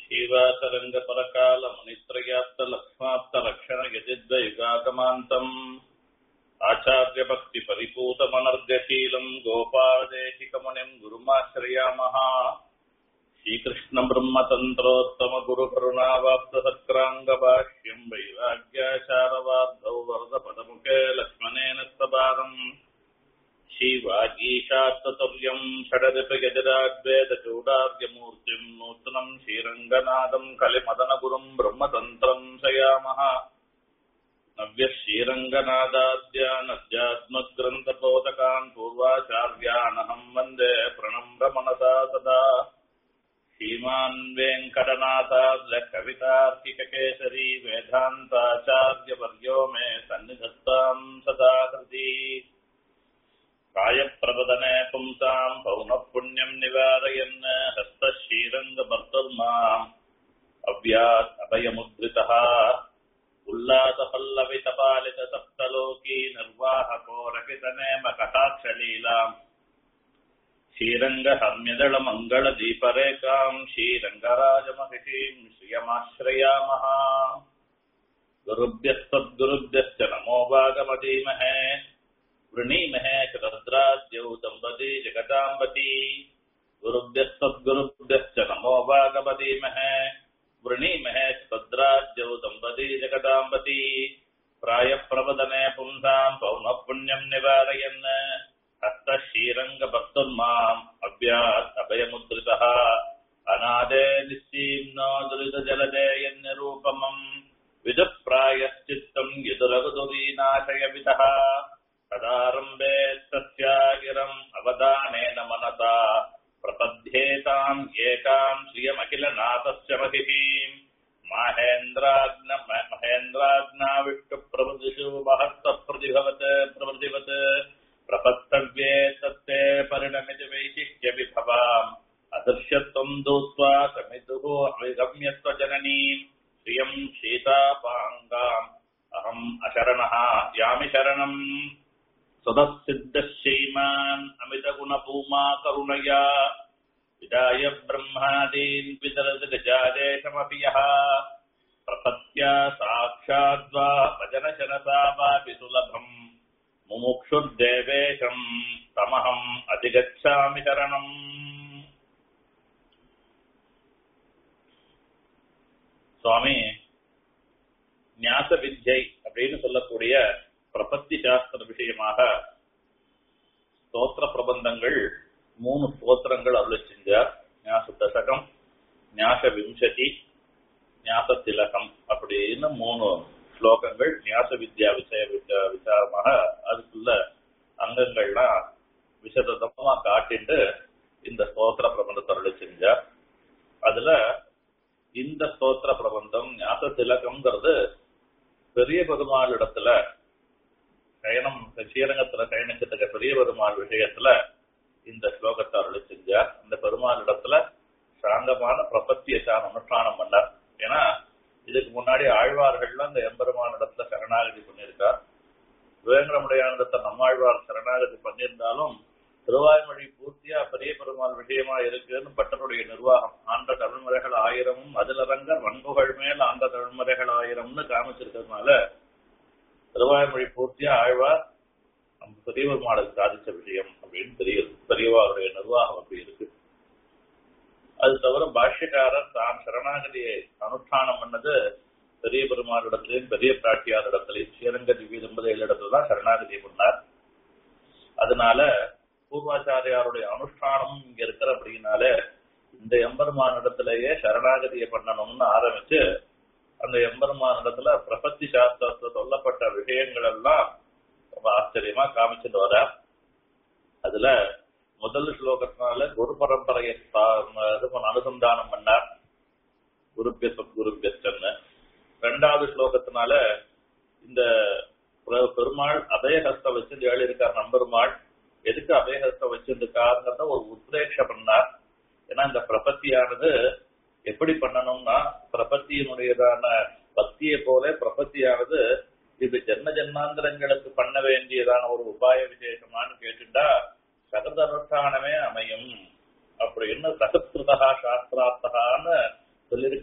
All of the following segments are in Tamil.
श्रीवासरङ्गपरकालमुनित्रयाप्तलक्ष्माप्तरक्षणयजिद्वयुगागमान्तम् आचार्यभक्तिपरिपूतमनर्गशीलम् गोपालदेशिकमुनिम् गुरुमाश्रयामः श्रीकृष्णब्रह्मतन्त्रोत्तमगुरुकरुणावाप्तसत्क्राङ्गभाष्यम् वैराग्याचारवार्धौ वरदपदमुखे लक्ष्मणेन स्तबारम् श्रीवागीशात्ततुल्यम् षडरिपगजराद्वेदचूडार्यमूर्तिम् नूतनम् श्रीरङ्गनाथम् कलिमदनगुरुम् ब्रह्मतन्त्रम् शयामः नव्यः श्रीरङ्गनादाद्यानध्यात्मग्रन्थबोधकान् पूर्वाचार्यानहम् वन्दे प्रणम्र मनसा सदा श्रीमान् वेङ्कटनाथार्य कवितार्किककेसरी वेदान्ताचार्यवर्यो मे सन्निधत्ताम् सदा हृदि कायप्रबदने पुंसाम् पौनः पुण्यम् निवारयन् हस्तः श्रीरङ्गभर्तुर्माम् अव्यात् अभयमुद्रितः उल्लासपल्लवितपालित सप्तलोकी निर्वाहको रकितनेम कटाक्षलीलाम् श्रीरङ्गहर्म्यदळमङ्गलदीपरेखाम् श्रीरङ्गराजमहिषीम् श्रियमाश्रयामः गुरुभ्यस्तद्गुरुभ्यश्च नमो वागमधीमहे वृणीमहे शरद्राद्यौ दम्पती जगदाम्बती गुरुभ्यस्तद्गुरुभ्यश्च नमो वागमधीमहे वृणीमहे शरद्राद्यौ दम्पती जगदाम्बती प्रायप्रवदने पुंसाम् पौनः पुण्यम् निवारयन् हस्तः श्रीरङ्गभक्तुर्माम् अव्यात् अभयमुद्रितः अनादे निश्चीम्नो दुरितजलदे यन्निरूपमम् विदुःप्रायश्चित्तम् यदुरगुदुरीनाशयविदः तदारम्भे तस्यागिरम् अवदानेन मनसा प्रपद्येताम् एकाम् श्रियमखिलनाथस्य महिषीम् माहेन्द्राग्न महेन्द्राग्नाविष्टुप्रभृतिषु महत्तप्रतिभवत् प्रभृतिवत् प्रपत्तव्ये तत्ते परिणमिति वैशिष्ट्यविभवाम् अदृश्यत्वम् दूत्वा समितुः अविगम्यत्वजननीम् श्रियम् सीतापाङ्गाम् अहम् अशरणः यामि शरणम् स्वतः सिद्धः श्रीमान् अमितगुणभूमा करुणया विदाय ब्रह्मादीन् विदरति गजादेशमपि यः प्रपत्या साक्षाद्वा भजनशनसा वापि सुलभम् मुमुक्षुर्देवेशम् तमहम् अधिगच्छामि शरणम् சுவாமி ஞாச வித்யை அப்படின்னு சொல்லக்கூடிய பிரபத்தி சாஸ்திர விஷயமாக ஸ்தோத்திர பிரபந்தங்கள் மூணு ஸ்தோத்திரங்கள் அருள் செஞ்சார் ஞாச தசகம் ஞாச விம்சதி ஞாச திலகம் அப்படின்னு மூணு ஸ்லோகங்கள் ஞாச வித்யா விஷய விசாரமாக அதுக்குள்ள அங்கங்கள்லாம் விசதமா காட்டிட்டு இந்த ஸ்தோத்திர பிரபந்தத்தை அருள் செஞ்சார் அதுல இந்த ஸ்தோத்திர பிரபந்தம் ஞாச திலகம்ங்கிறது பெரிய பெருமாள் இடத்துல சயனம் ஸ்ரீரங்கத்துல சயனிக்கத்தக்க பெரிய பெருமாள் விஷயத்துல இந்த ஸ்லோகத்தை அருள் செஞ்சார் இந்த பெருமாள் இடத்துல சாங்கமான பிரபத்தியசான அனுஷ்டானம் பண்ணார் ஏன்னா இதுக்கு முன்னாடி ஆழ்வார்கள்ல இந்த எம்பெருமான் இடத்துல சரணாகதி பண்ணியிருக்கார் வேங்கடமுடையானத்தை நம்மாழ்வார் சரணாகதி பண்ணியிருந்தாலும் திருவாய்மொழி பூர்த்தியா பெரிய பெருமாள் விஷயமா இருக்குன்னு பட்டருடைய நிர்வாகம் ஆண்ட தமிழ்முறைகள் ஆயிரமும் அதிலரங்க வன்புகள் மேல் ஆண்ட தமிழ்முறைகள் ஆயிரம்னு காமிச்சிருக்கிறதுனால திருவாய்மொழி பூர்த்தியா ஆழ்வார் நம்ம பெரிய பெருமாளுக்கு சாதிச்ச விஷயம் அப்படின்னு தெரியுது பெரியவாருடைய நிர்வாகம் அப்படி இருக்கு அது தவிர பாஷ்யக்காரர் தான் சரணாகதியை அனுஷ்டானம் பண்ணது பெரிய பெருமாளிடத்திலையும் பெரிய பிராட்டியார் இடத்திலையும் ஸ்ரீரங்க திவ்ய தம்பதிகள் இடத்துல தான் சரணாகதி பண்ணார் அதனால பூர்வாச்சாரியாருடைய அனுஷ்டானம் இங்க இருக்கிற அப்படின்னால இந்த எம்பெருமான் இடத்திலேயே சரணாகதியை பண்ணணும்னு ஆரம்பிச்சு அந்த எம்பெருமான் இடத்துல பிரபத்தி சாஸ்திரத்துல சொல்லப்பட்ட விஷயங்கள் எல்லாம் ரொம்ப ஆச்சரியமா காமிச்சுட்டு வர அதுல முதல் ஸ்லோகத்தினால குரு பரம்பரையை அனுசந்தானம் பண்ணார் குருப்பிய சத்குருப்பியன்னு ரெண்டாவது ஸ்லோகத்தினால இந்த பெருமாள் அபயஹஸ்த வச்சு ஏழு இருக்கார் நம்பெருமாள் எதுக்கு அபயஹஸ்த வச்சிருக்காருங்கிறத ஒரு உத்ரேட்ச பண்ணார் ஏன்னா இந்த பிரபத்தியானது எப்படி பண்ணணும்னா பிரபத்தியினுடையதான பக்தியை போல பிரபத்தியானது இது ஜென்ம ஜென்மாந்திரங்களுக்கு பண்ண வேண்டியதான ஒரு உபாய விசேஷமானு கேட்டுட்டா சகதனுஷ்டானமே அமையும் அப்படின்னு சகத்ருதா சாஸ்திரார்த்தகான்னு சொல்லியிருக்க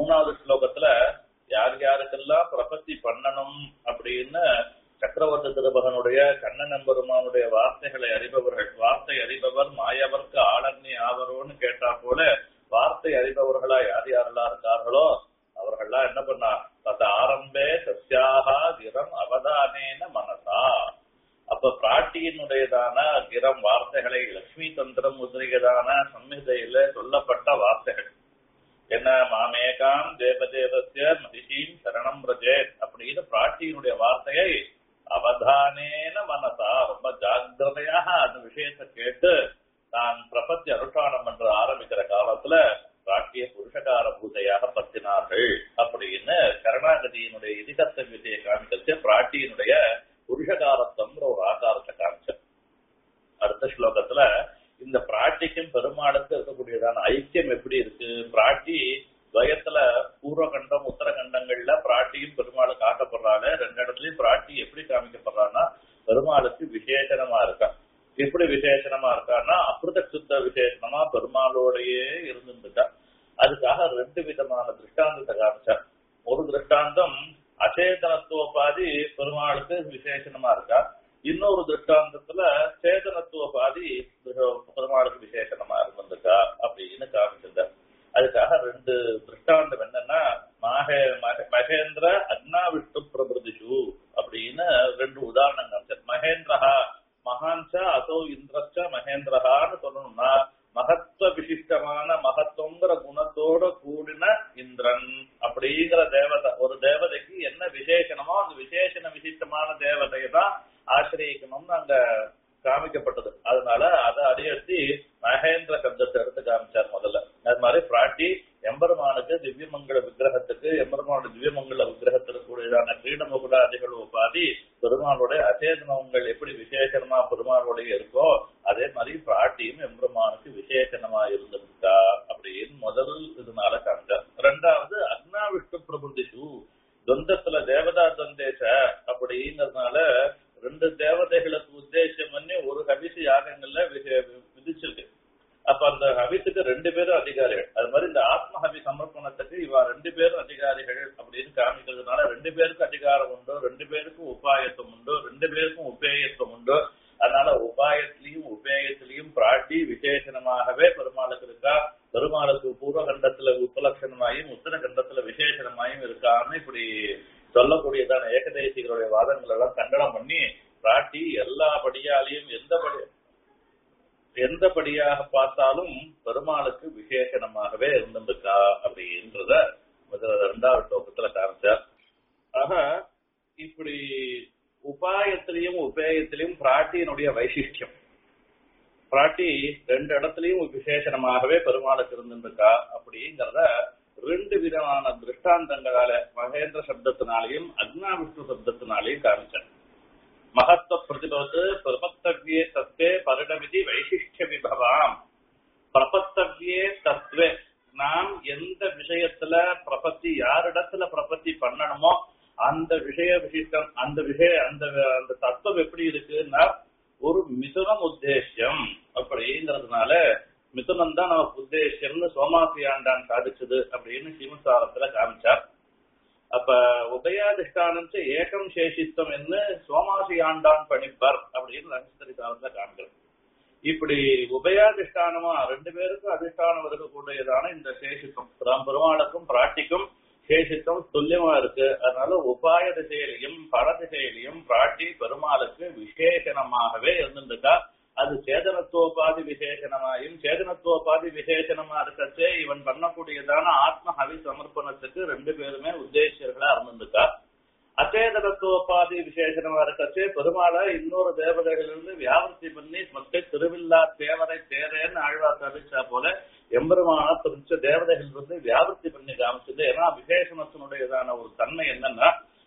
மூணாவது ஸ்லோகத்துல யார் யாருக்கெல்லாம் பிரபத்தி பண்ணணும் அப்படின்னு சக்கரவர்த்தி திருபகனுடைய கண்ணன் எம்பெருமானுடைய வார்த்தைகளை அறிபவர்கள் வார்த்தை அறிபவர் மாயவர்க்கு ஆளர்னி ஆவரோன்னு கேட்டா போல வார்த்தை அறிபவர்களா யார் யாரெல்லாம் இருக்கார்களோ அவர்கள்லாம் என்ன பண்ணா தத ஆரம்பே சத்யாகா கிரம் அவதானேன மனசா அப்ப பிராட்டியினுடையதான கிரம் வார்த்தைகளை லட்சுமி தந்திரம் முதலியதான சம்ஹிதையில சொல்லப்பட்ட வார்த்தைகள் என்ன மாமேகாம் தேவதேவசிய மகிஷீம் சரணம் பிரஜேத் அப்படின்னு பிராட்டியினுடைய வார்த்தையை அவதானேன மனசா ரொம்ப ஜாக்கிரதையாக அந்த விஷயத்தை கேட்டு நான் பிரபத்தி அனுஷ்டானம் என்று ஆரம்பிக்கிற காலத்துல பிராட்டிய புருஷகார பூஜையாக பத்தினார்கள் அப்படின்னு கருணாகதியினுடைய இதிகத்த விதியை காமிக்கிறது பிராட்டியினுடைய புருஷகாரத்தம்ங்கிற ஒரு ஆகாரத்தை காமிச்ச அடுத்த ஸ்லோகத்துல இந்த பிராட்டிக்கும் பெருமாளுக்கும் இருக்கக்கூடியதான ஐக்கியம் எப்படி இருக்கு பிராட்டி துவயத்துல பூர்வகண்டம் உத்தரகண்டங்கள்ல பிராட்டியும் பெருமாளும் காட்டப்படுறாங்க ரெண்டு இடத்துலயும் பிராட்டி எப்படி காமிக்கப்படுறான்னா பெருமாளுக்கு விசேஷனமா இருக்கா எப்படி விசேஷனமா இருக்கான்னா அமிர்த சுத்த விசேஷனமா பெருமாளோடையே இருந்துருக்கா அதுக்காக ரெண்டு விதமான திருஷ்டாந்தத்தை காமிச்சார் ஒரு திருஷ்டாந்தம் அச்சேதனத்துவ பெருமாளுக்கு விசேஷனமா இருக்கா இன்னொரு திருஷ்டாந்தத்துல சேதனத்துவ பாதி பெருமாளுக்கு விசேஷனமா இருந்திருக்கா அப்படின்னு காமிச்சிருந்தார் அதுக்காக ரெண்டு திருஷ்டாந்தம் என்னன்னா மகே மகேந்திர அக்னா விஷ்ணு பிரபிருதிஷு அப்படின்னு ரெண்டு உதாரணம் காமிச்சார் மகேந்திரஹா மகான்ச அசோ இந்திரச்ச மகேந்திரஹான்னு சொல்லணும்னா மகத்துவ விசிஷ்டமான மகத்துவங்கிற குணத்தோட கூடின இந்திரன் அப்படிங்கிற தேவதை ஒரு தேவதைக்கு என்ன விசேஷனமோ அந்த விசேஷன விசிஷ்டமான தேவதையை தான் ஆசிரியக்கணும்னு அங்க காமிக்கப்பட்டது அதனால அதை அடியெடுத்து மகேந்திர சப்தத்தை எடுத்து காமிச்சார் முதல்ல அது மாதிரி பிராட்டி எம்பெருமானுக்கு திவ்யமங்கல விக்கிரகத்துக்கு எம்பெருமானோட திவ்யமங்கல விக்கிரகத்திற்கு கூடியதான கிரீடமுகுடாதிகள் உபாதி பெருமானுடைய அச்சேதனங்கள் எப்படி விசேஷமா பெருமானுடைய இருக்கோ அதே மாதிரி பிராட்டியும் எம்பெருமானுக்கு விசேஷனமா இருந்திருக்கா அப்படின்னு முதல் இதனால காமிச்சார் ரெண்டாவது அக்னா விஷ்ணு பிரபுதிஷு துவந்தத்துல தேவதா துவந்தேச அப்படிங்கிறதுனால ரெண்டு தேவதைகளுக்கு உத்தேசம் பண்ணி ஒரு ஹபிசு யாகங்கள்ல விதிச்சிருக்கு அப்ப அந்த ஹபிசுக்கு ரெண்டு பேரும் அதிகாரிகள் அது மாதிரி இந்த ஆத்ம ஹபி சமர்ப்பணத்துக்கு இவ ரெண்டு பேரும் அதிகாரிகள் அப்படின்னு காமிக்கிறதுனால ரெண்டு பேருக்கும் அதிகாரம் உண்டு ரெண்டு பேருக்கும் உபாயத்துவம் உண்டு ரெண்டு பேருக்கும் உபேயத்துவம் உண்டு அதனால உபாயத்திலையும் உபேயத்திலையும் பிராட்டி விசேஷனமாகவே பெருமாளுக்கு இருக்கா பெருமாளுக்கு பூர்வ கண்டத்துல உபலட்சணமாயும் உத்தர கண்டத்துல விசேஷனமாயும் இருக்கான்னு இப்படி சொல்லக்கூடியதான ஏகதேசிகளுடைய வாதங்கள் எல்லாம் கண்டனம் பண்ணி பிராட்டி எல்லா படியாலையும் எந்த படி எந்த படியாக பார்த்தாலும் பெருமாளுக்கு விசேஷனமாகவே இருந்திருக்கா அப்படின்றத இரண்டாவது ஸ்லோகத்துல காமிச்சார் ஆக இப்படி உபாயத்திலையும் உபேயத்திலையும் பிராட்டியினுடைய வைசிஷ்டியம் பிராட்டி ரெண்டு இடத்துலயும் விசேஷனமாகவே பெருமாளுக்கு இருந்திருக்கா அப்படிங்கிறத ரெண்டு விதமான திருஷ்டாந்தங்களால மகேந்திர சப்தத்தினாலையும் அக்னா விஷ்ணு சப்தத்தினாலையும் காமிச்சார் மகத்துவ பிரதிபத்து பிரபத்தவியே தத்வே பரிணமிதி வைசிஷ்டிய விபவாம் பிரபத்தவியே தத்வே நாம் எந்த விஷயத்துல பிரபத்தி யாரிடத்துல பிரபத்தி பண்ணணுமோ அந்த விஷய விசிஷ்டம் அந்த விஷய அந்த அந்த தத்துவம் எப்படி இருக்குன்னா ஒரு மிதுனம் உத்தேசியம் அப்படிங்கிறதுனால மிதுனம் தான் நமக்கு உத்தேசியம்னு சோமாசி ஆண்டான் சாதிச்சது அப்படின்னு சிவசாரத்துல காமிச்சார் அப்ப உதயாதிஷ்டானம் ஏகம் சேஷித்தம் என்று சோமாசி ஆண்டான் பணிப்பர் அப்படின்னு நட்சத்திரி காலத்துல காமிக்கிறது இப்படி உபயாதிஷ்டானமா ரெண்டு பேருக்கும் அதிஷ்டானம் இருக்கக்கூடியதான இந்த சேஷித்தம் ராம் பெருமாளுக்கும் பிராட்டிக்கும் சேஷித்தம் துல்லியமா இருக்கு அதனால உபாய திசையிலையும் பர திசையிலையும் பிராட்டி பெருமாளுக்கு விசேஷனமாகவே இருந்துருக்கா அது சேதனத்துவபாதி விசேஷனமாயும் சேதனத்துவபாதி விசேஷனமா இருக்கச்சே இவன் பண்ணக்கூடியதான ஆத்ம ஹவி சமர்ப்பணத்துக்கு ரெண்டு பேருமே உத்தேசியர்களா இருந்திருக்கா அச்சேதனத்துவபாதி விசேஷனமா இருக்கச்சே பெருமாளை இன்னொரு தேவதைகளிலிருந்து வியாபர்த்தி பண்ணி மத்த திருவில்லா தேவரை தேரேன்னு ஆழ்வார் அறிவிச்சா போல எம்பெருமான பிரிச்ச தேவதைகள் இருந்து வியாபர்த்தி பண்ணி காமிச்சது ஏன்னா விசேஷணத்தினுடையதான ஒரு தன்மை என்னன்னா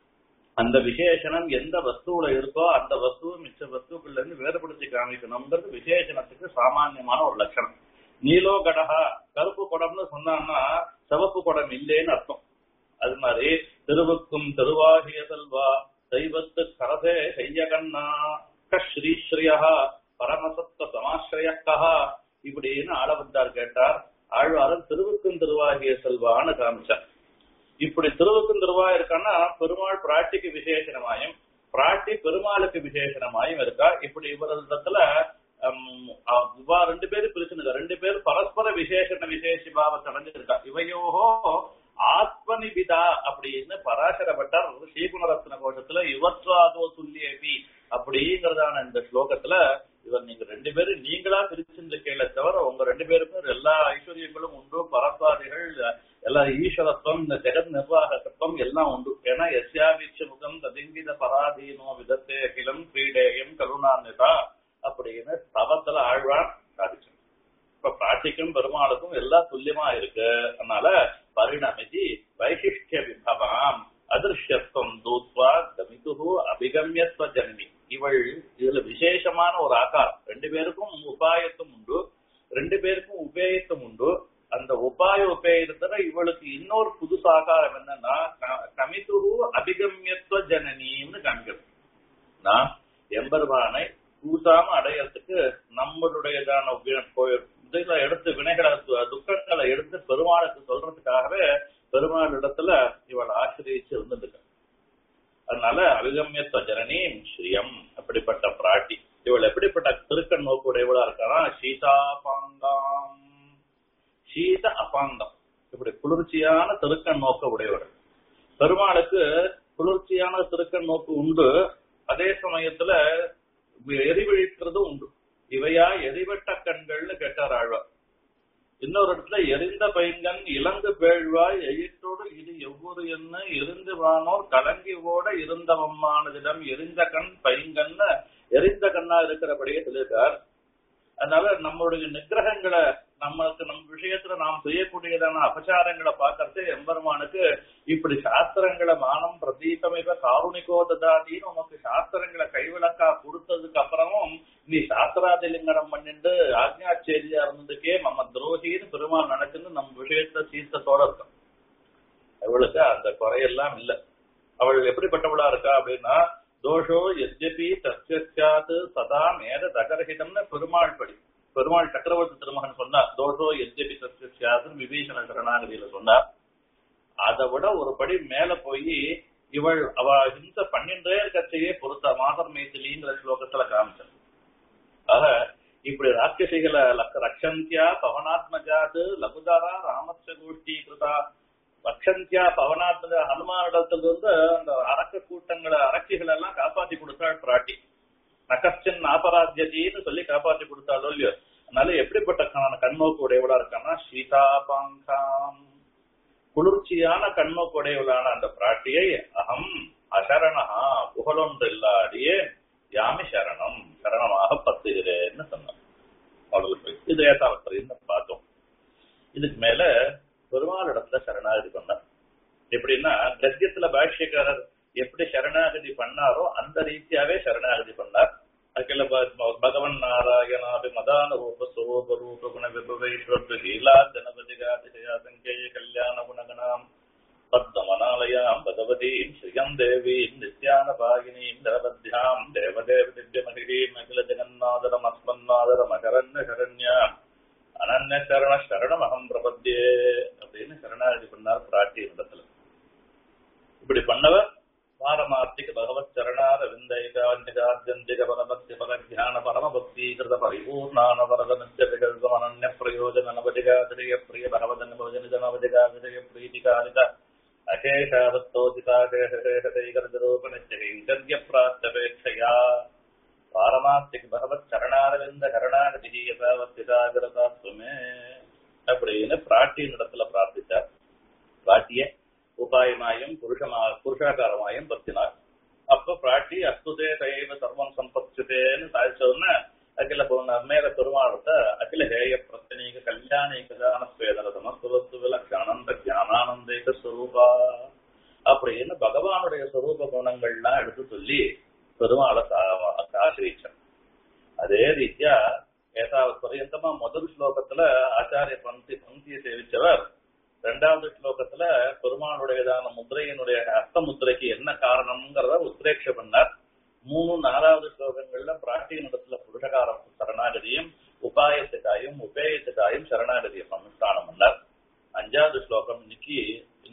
அந்த விசேஷனம் எந்த வஸ்துவில இருக்கோ அந்த வஸ்துவை மிச்ச வஸ்துக்கள்ல இருந்து வேறுபடுத்தி காமிக்கணுங்கிறது விசேஷணத்துக்கு சாமானியமான ஒரு லட்சணம் நீலோ கடகா கருப்பு குடம்னு சொன்னான்னா சிவப்பு குடம் இல்லேன்னு அர்த்தம் அது மாதிரி திருவுக்கும் திருவாகிய செல்வா தெய்வத்து கரசே செய்யகண்ணா ஸ்ரீஸ்ரீயா பரமசத்த சமாஸ்ரயக்கா இப்படின்னு ஆளவந்தார் கேட்டார் ஆழ்வாரன் திருவுக்கும் திருவாகிய செல்வான்னு காமிச்சார் இப்படி திருவுக்கும் திருவா இருக்கான்னா பெருமாள் பிராட்டிக்கு விசேஷனமாயும் பிராட்டி பெருமாளுக்கு விசேஷனமாயும் இருக்கா இப்படி இவரிடத்துல ஹம், அஹ், இவா ரெண்டு பேரும் பிரிச்சுருக்கா ரெண்டு பேரும் பரஸ்பர விசேஷண விசேஷ பாவத்தை அடைஞ்சிருக்கா இவையோகோ ஆத்மனிபிதா அப்படின்னு பராசரப்பட்டார் ஸ்ரீகுணரத்ன கோஷத்துல யுவத்வாதோ துல்லியபி அப்படிங்கறதான இந்த ஸ்லோகத்துல இவர் நீங்க ரெண்டு பேரும் நீங்களா பிரிச்சிருக்கீங்களே தவிர உங்க ரெண்டு பேருக்கும் எல்லா ஐஸ்வர்யங்களும் உண்டு பரப்பாதிகள் எல்லா ஈஸ்வரத்துவம் இந்த ஜெகத் நிர்வாகத்துவம் எல்லாம் உண்டு ஏன்னா எஸ்யாபிச்ச முகம் ததிங்கித பராதீனோ விதத்தே அகிலம் கிரீடேயம் கருணாநிதா அப்படின்னு தவத்துல ஆழ்வான் சாதிச்சு இப்ப பிராட்டிக்கும் பெருமாளுக்கும் எல்லாம் துல்லியமா இருக்கு அதனால பரிணமிதி வைசிஷ்டிய விபவாம் அதிருஷ்யத்துவம் தூத்வா கமிதுகு அபிகமியத்துவ ஜன்மி இவள் இதுல விசேஷமான ஒரு ஆகாரம் ரெண்டு பேருக்கும் உபாயத்தும் உண்டு ரெண்டு பேருக்கும் உபேயத்தும் உண்டு அந்த உபாய உபேயத்துல இவளுக்கு இன்னொரு புதுசு ஆகாரம் என்னன்னா க- கமிதுகு அபிகமியத்துவ ஜனனின்னு காமிக்கிறது நான் எம்பெருமானை கூசாம அடையறதுக்கு நம்மளுடையதான வி- கோ- இதுல எடுத்து வினைகளை து- துக்கங்களை எடுத்து பெருமாளுக்கு சொல்றதுக்காகவே பெருமாள் இடத்துல இவள் ஆசிரியச்சு இருந்திருக்க அதனால அபிகமியத்துவ ஜனனி ஸ்ரீயம் அப்படிப்பட்ட பிராட்டி இவள் எப்படிப்பட்ட திருக்கண் நோக்குடையவளா இருக்கானா சீதாபாங்காம் சீத அபாங்கம் இப்படி குளிர்ச்சியான திருக்கண் நோக்க உடையவர்கள் பெருமாளுக்கு குளிர்ச்சியான திருக்கண் நோக்கு உண்டு அதே சமயத்துல எரிவிழிக்கிறதும் உண்டு இவையா எரிவட்ட கண்கள்னு கேட்டார் ஆழ்வார் இன்னொரு இடத்துல எரிந்த பைங்கன் இளங்கு பேழ்வாய் எயிற்றோடு இது எவ்வொரு என்ன எரிந்து வானோர் கலங்கி ஓட இருந்தவம்மானதிடம் எரிந்த கண் பைங்கன்னு எரிந்த கண்ணா இருக்கிறபடியே சொல்லியிருக்கார் அதனால நம்மளுடைய நிகிரகங்களை நம்மளுக்கு நம் விஷயத்துல நாம் செய்யக்கூடியதான அபச்சாரங்களை பார்க்கறது எம்பெருமானுக்கு இப்படி சாஸ்திரங்களை மானம் பிரதீபமிக காருணிகோ ததாதின்னு உனக்கு சாஸ்திரங்களை கைவிளக்கா கொடுத்ததுக்கு அப்புறமும் நீ சாஸ்திராதிலிங்கனம் பண்ணிட்டு ஆக்ஞாச்சேரியா இருந்ததுக்கே நம்ம துரோகின்னு பெருமாள் நினைச்சுன்னு நம்ம விஷயத்த சீர்த்தத்தோட இருக்கும் அவளுக்கு அந்த குறையெல்லாம் இல்ல அவள் எப்படிப்பட்டவளா இருக்கா அப்படின்னா தோஷோ எத்யபி தஸ்யாத் சதா மேத தகரஹிதம்னு பெருமாள் படி பெருமாள் சக்கரவர்த்தி திருமகன் சொன்னார் தோஷோ எத்யபி தஸ்யாத்னு விபீஷண சரணாகதியில சொன்னார் அதை விட ஒரு படி மேல போய் இவள் அவ ஹிம்ச பன்னின்றே கட்சியே பொறுத்த மாதர் மைத்திலிங்கிற ஸ்லோகத்துல காமிச்சார் ஆக இப்படி ராட்சசிகளை லக்க ரக்ஷந்தியா பவனாத்மஜாது லகுதாரா ராமச்ச கோஷ்டி கிருதா ரக்ஷந்தியா பவனாத்மஜ ஹனுமானிடத்துல இருந்து அந்த அரக்க கூட்டங்களை அரட்சிகளை எல்லாம் காப்பாத்தி கொடுத்தாள் பிராட்டி நகஸ்டின் அபராத்தியத்தின்னு சொல்லி காப்பாத்தி கொடுத்தாலோ இல்லையோ அதனால எப்படிப்பட்ட கண்- கண்ணோக்கு உடையவளா இருக்கான்னா சீதாபாங்காம் குளிர்ச்சியான கண்ணோக்கு உடையவளான அந்த பிராட்டியை அகம் அசரணஹா புகழொன்றில்லாடியே யாமி சரணம் சரணமாக பத்துகிறேன்னு சொன்னார் அவர்களுக்கு இது ஏதாவத்தின்னு பார்த்தோம் இதுக்கு மேல பெருமாள் இடத்துல சரணாகதி பண்ணார் எப்படின்னா கத்தியத்துல பாஷ்யக்காரர் எப்படி சரணாகதி பண்ணாரோ அந்த ரீதியாவே சரணாகதி பண்ணார் அகில ப- பகவன் நாராயணாபி மதான ரூப சுரூப ரூப குண விபவைஸ்வர்த்து லீலா ஜனபதிகாதிசயா சங்கேய கல்யாண குணகணாம் பத்மனாலயாம் பகவதீம் ஸ்ரீயம் தேவீம் நித்யானபாகினீம் நிரவத்யாம் தேவதேவ திவ்யமகிரீம் அகில ஜெகநாதரம் அஸ்மன்னாதரம் அகரண்ய சரண்யாம் அனன்ய சரண சரணமகம் பிரபத்தியே அப்படின்னு சரணாகதி பண்ணார் பிராட்டி இடத்துல இப்படி பண்ணவர் பாரமார்த்திக பகவத் சரணார விந்தைகாந்திக பரபக்தி பரஜான பரமபக்தி கிருத பரிபூர்ணான வரத நித்திய விகல்பம் அனன்ய பிரயோஜன நவதிகாதிரிய பிரிய பகவத நவஜன ஜனவதிகாதிரிய பிரீதிகாரித அசேஷாவத்தோதிதாகேஷேஷதைகரூப நிச்சய பிராப்தபேட்சயா பாரமார்த்திக பகவத் சரணாரவிந்த கருணாகதி யதாவத்திதாகிரதா சுமே அப்படின்னு பிராட்டியின் இடத்துல பிரார்த்தித்தார் பிராட்டிய உபாயமாயும் புருஷமா புருஷாகாரமாயும் பத்தினார் அப்ப பிராட்டி அஸ்துதே தைவ சர்வம் சம்பத்துதேன்னு சாதிச்சோன்னு அகில போன மேல பெருமாளத்தை அகில ஹேய பிரச்சனைக கல்யாணிக தானஸ்வேதன சமஸ்வத்து விலட்சானந்த ஜானானந்தேக ஸ்வரூபா அப்படின்னு பகவானுடைய ஸ்வரூப குணங்கள்லாம் எடுத்து சொல்லி பெருமாளை ஆசிரிச்சார் அதே ரீதியா ஏதாவது பரியந்தமா முதல் ஸ்லோகத்துல ஆச்சாரிய பந்தி பந்தியை சேவிச்சவர் ரெண்டாவது ஸ்லோகத்துல பெருமாளுடையதான முத்திரையினுடைய அர்த்த முத்திரைக்கு என்ன காரணம்ங்கிறத உத்ரேட்ச பண்ணார் மூணு நாலாவது ஸ்லோகங்கள்ல பிராட்டியினிடத்துல புருஷகாரம் சரணாகதியும் உபாயத்துக்காயும் உபேயத்துக்காயும் சரணாகதியை அனுஷ்டானம் பண்ணார் அஞ்சாவது ஸ்லோகம் இன்னைக்கு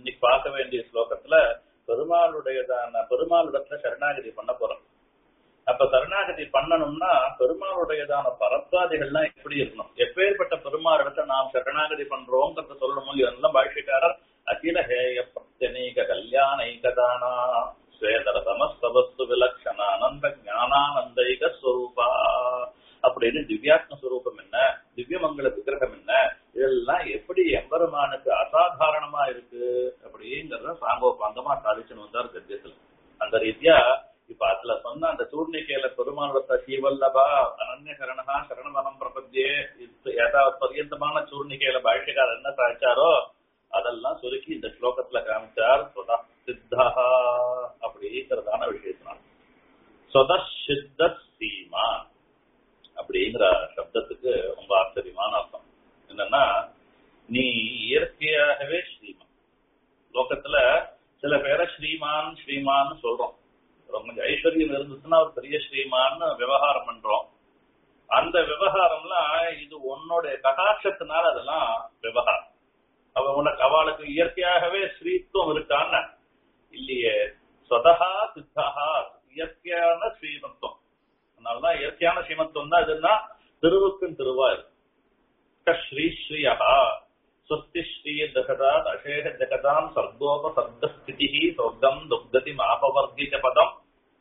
இன்னைக்கு பார்க்க வேண்டிய ஸ்லோகத்துல பெருமாளுடையதான பெருமாளிடத்துல சரணாகதி பண்ண போறோம் அப்ப சரணாகதி பண்ணணும்னா பெருமாளுடையதான பரத்வாதிகள்லாம் எப்படி இருக்கணும் எப்பேற்பட்ட பெருமாள் இடத்த நாம் சரணாகதி பண்றோம்ன்றத சொல்லணும் இதெல்லாம் பாஷ்யக்காரர் அகில ஹேய பிரத்யநீக கல்யாணைகதானா ஸ்வேதர சமஸ்தவஸ்து விலக்ஷண அனந்த ஞானானந்தைக ஸ்வரூபா அப்படின்னு திவ்யாத்ம ஸ்வரூபம் என்ன திவ்யமங்கல விக்கிரகம் என்ன இதெல்லாம் எப்படி எம்பெருமானுக்கு அசாதாரணமா இருக்கு அப்படிங்கறத சாங்கோபாங்கமா சாதிச்சுன்னு வந்தார் கத்தியத்துல அந்த ரீதியா இப்ப அதுல சொன்ன அந்த சூர்ணிகையில பெருமானத்த ஸ்ரீவல்லபா அனன்ய சரணகா சரணமகம் பிரபத்தியே ஏதாவது பரியந்தமான சூர்ணிகையில பாஷ்யக்காரர் என்ன சாதிச்சாரோ அதெல்லாம் சுருக்கி இந்த ஸ்லோகத்துல காமிச்சார் சொதா சித்தா அப்படிங்கிறதான விஷயத்தினால சொத சித்த சீமா அப்படிங்கிற சப்தத்துக்கு ரொம்ப ஆச்சரியமான அர்த்தம் என்னன்னா நீ இயற்கையாகவே ஸ்ரீமான் லோகத்துல சில பேரை ஸ்ரீமான் ஸ்ரீமான் சொல்றோம் கொஞ்சம் ஐஸ்வர்யம் இருந்துச்சுன்னா ஒரு பெரிய ஸ்ரீமான்னு விவகாரம் பண்றோம் அந்த விவகாரம்லாம் இது உன்னோட கடாட்சத்தினால அதெல்லாம் விவகாரம் அவ உனக்கு அவளுக்கு இயற்கையாகவே ஸ்ரீத்துவம் இருக்கான்னு இல்லையே சொதகா சித்தகா இயற்கையான ஸ்ரீமத்துவம் அதனாலதான் இயற்கையான ஸ்ரீமத்துவம் தான் எதுன்னா திருவுக்கும் திருவா இருக்கு ஸ்ரீ ஸ்ரீயா ஸ்வஸ்தி ஸ்ரீ ஜகதாத் அசேஷ ஜகதாம் சர்தோப சர்தஸ்திதி சொர்க்கம் துக்ததி மாபவர்கிக பதம்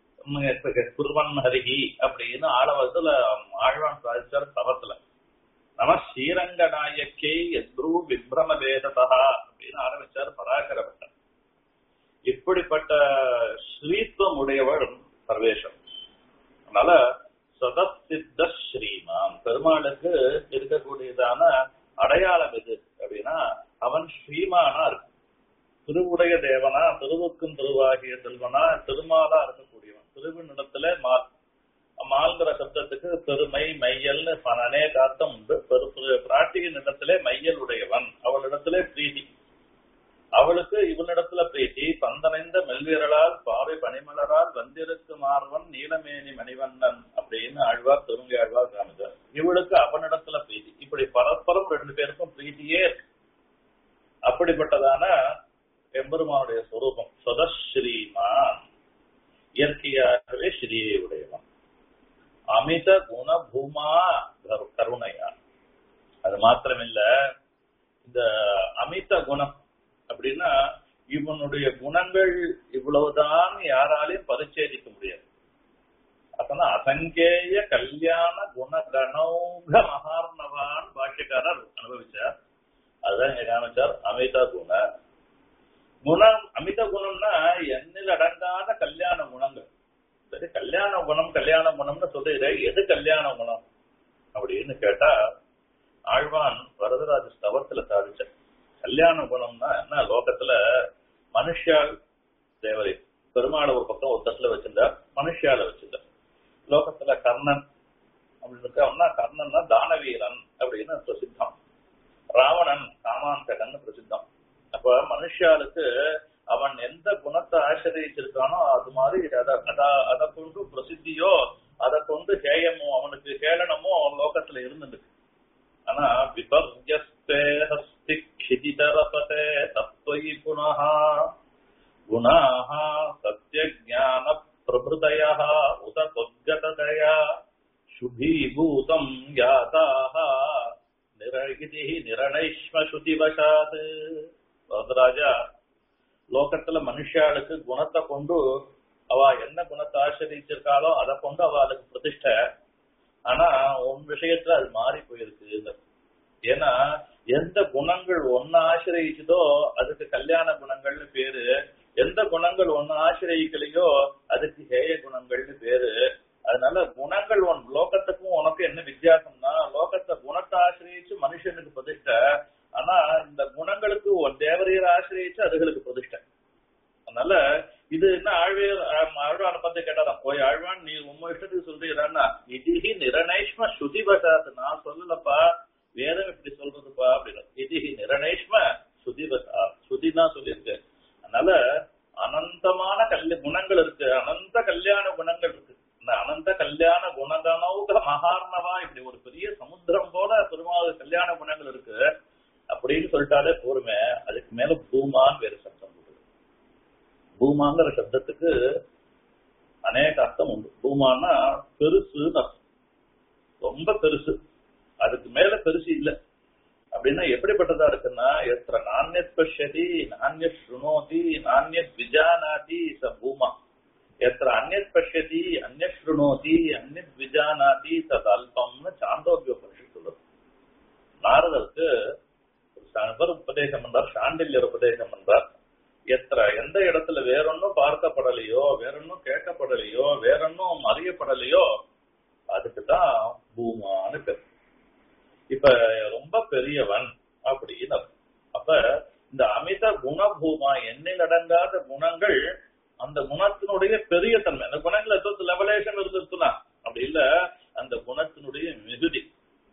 குருவன் ஹரிஹி அப்படின்னு ஆழவத்துல ஆழ்வான் சாதிச்சார் தவத்துல நம ஸ்ரீரங்க நாயக்கே எத்ரு விப்ரம வேததா அப்படின்னு ஆரம்பிச்சார் பராகரப்பட்டர் இப்படிப்பட்ட ஸ்ரீத்துவம் உடையவள் சர்வேஷம் அதனால சதசித்த ஸ்ரீமான் பெருமாளுக்கு இருக்கக்கூடியதான அடையாளம் எது அப்படின்னா அவன் ஸ்ரீமானா இருக்கு திருவுடைய தேவனா திருவுக்கும் திருவாகிய செல்வனா திருமாலா இருக்கக்கூடியவன் திருவினிடத்துல மால் மால்கிற சப்தத்துக்கு பெருமை மையல்னு அநேக அர்த்தம் உண்டு பிராட்டியின் இடத்திலே மையல் உடையவன் அவளிடத்திலே பிரீதி அவளுக்கு இவனிடத்துல பிரீத்தி பந்தனைந்த மெல்விரலால் பாவை பனிமலரால் வந்திருக்கு மார்வன் நீலமேனி மணிவண்ணன் அப்படின்னு ஆழ்வார் திருங்கி ஆழ்வார் காமிச்சார் இவளுக்கு அவனிடத்துல பிரீத்தி இப்படி பரஸ்பரம் ரெண்டு பேருக்கும் பிரீத்தியே இருக்கு அப்படிப்பட்டதான எம்பெருமானுடைய சொரூபம் சொதஸ்ரீமான் இயற்கையாகவே ஸ்ரீயை உடையவன் அமித குண பூமா கருணையா அது மாத்திரமில்ல இந்த அமித குணம் அப்படின்னா இவனுடைய குணங்கள் இவ்வளவுதான் யாராலையும் பரிச்சேதிக்க முடியாது அப்பதான் அசங்கேய கல்யாண குண கணௌக மகார்ணவான் பாஷ்யக்காரர் அனுபவிச்சார் அதுதான் இங்க காமிச்சார் அமித குண குணம் அமித குணம்னா எண்ணில் அடங்காத கல்யாண குணங்கள் சரி கல்யாண குணம் கல்யாண குணம்னு சொல்லிடுற எது கல்யாண குணம் அப்படின்னு கேட்டா ஆழ்வான் வரதராஜ ஸ்தவத்துல சாதிச்ச கல்யாண குணம்னா என்ன லோகத்துல மனுஷால் தேவதை பெருமாளை ஒரு பக்கம் ஒரு தட்டுல வச்சிருந்தார் மனுஷியால வச்சிருந்தார் லோகத்துல கர்ணன் அப்படின்னு இருக்கா கர்ணன்னா தானவீரன் அப்படின்னு பிரசித்தம் ராவணன் காமாந்தகன் பிரசித்தம் அப்ப மனுஷாளுக்கு அவன் எந்த குணத்தை ஆசிரியச்சிருக்கானோ அது மாதிரி அதை கொண்டு பிரசித்தியோ அதை கொண்டு ஹேயமோ அவனுக்கு ஹேளனமோ லோகத்துல இருந்துட்டு ஆனா விபர்யஸ்தே ஹஸ்தி க்ஷிதிதரசதே தத்வயி புனः குணாः சத்யஜான பிரபுதயः உத தொத்கததயா சுபீபூதம் யாதாः நிரகிதி நிரணைஷ்ம சுதிவசாத் ராஜா லோகத்துல மனுஷாளுக்கு குணத்தை கொண்டு அவ என்ன குணத்தை ஆசிரிச்சிருக்காளோ அதை கொண்டு அவளுக்கு பிரதிஷ்டை ஆனா உன் விஷயத்துல அது மாறி போயிருக்கு ஏன்னா எந்த குணங்கள் ஒன்னு ஆசிரியிச்சதோ அதுக்கு கல்யாண குணங்கள்னு பேரு எந்த குணங்கள் ஒன்னு ஆசிரியக்கலையோ அதுக்கு ஹேய குணங்கள்னு பேரு அதனால குணங்கள் உன் லோகத்துக்கும் உனக்கு என்ன வித்தியாசம்னா லோகத்தை குணத்தை ஆசிரியிச்சு மனுஷனுக்கு பிரதிஷ்டை ஆனா இந்த குணங்களுக்கு ஒரு தேவரையர் ஆசிரியிச்சு அதுகளுக்கு பிரதிஷ்டை அதனால இது என்ன ஆழ்வையர் ஆழ்வான பத்தி கேட்டாராம் போய் ஆழ்வான் நீ உண்மை இஷ்டத்துக்கு சொல்றீங்கன்னா இதிகி நிரணேஷ்ம ஸ்ருதி பசாத் நான் சொல்லலப்பா வேதம் இப்படி சொல்றதுப்பா அப்படின்னு இதிகி நிரணேஷ்ம ஸ்ருதி பசா ஸ்ருதி தான் சொல்லியிருக்கு அதனால அனந்தமான கல்ய குணங்கள் இருக்கு அனந்த கல்யாண குணங்கள் இருக்கு இந்த அனந்த கல்யாண குணகனௌக மகார்ணவா இப்படி ஒரு பெரிய சமுத்திரம் போல பெருமாள் கல்யாண குணங்கள் இருக்கு அப்படின்னு சொல்லிட்டாலே போருமே அதுக்கு மேல பூமான் வேறு சப்தம் பூமாங்கிற சப்தத்துக்கு அநேக அர்த்தம் உண்டு பூமான்னா பெருசுன்னு அர்த்தம் ரொம்ப பெருசு அதுக்கு மேல பெருசு இல்ல அப்படின்னா எப்படிப்பட்டதா இருக்குன்னா எத்திர நானியத் பஷ்யதி நானியத் சுணோதி நானியத் விஜானாதி ச பூமா எத்திர அந்நத் பஷ்யதி அந்நத் சுணோதி அந்நத் விஜானாதி தத் அல்பம்னு சாந்தோக்கிய பரிஷத் சொல்லுது நாரதருக்கு ஒரு உபதேசம் பண்றார் சாண்டில்யர் உபதேசம் பண்றார் எத்திர எந்த இடத்துல வேறொன்னும் பார்க்கப்படலையோ வேறொன்னும் கேட்கப்படலையோ வேறொன்னும் அறியப்படலையோ அதுக்கு தான் பூமான்னு பேர் இப்ப ரொம்ப பெரியவன் அப்படின்னு அப்ப இந்த அமித குணபூமா எண்ணில் அடங்காத குணங்கள் அந்த குணத்தினுடைய பெரிய தன்மை அந்த குணங்கள் ஏதோ லெவலேஷன் இருந்துச்சுன்னா அப்படி இல்ல அந்த குணத்தினுடைய மிகுதி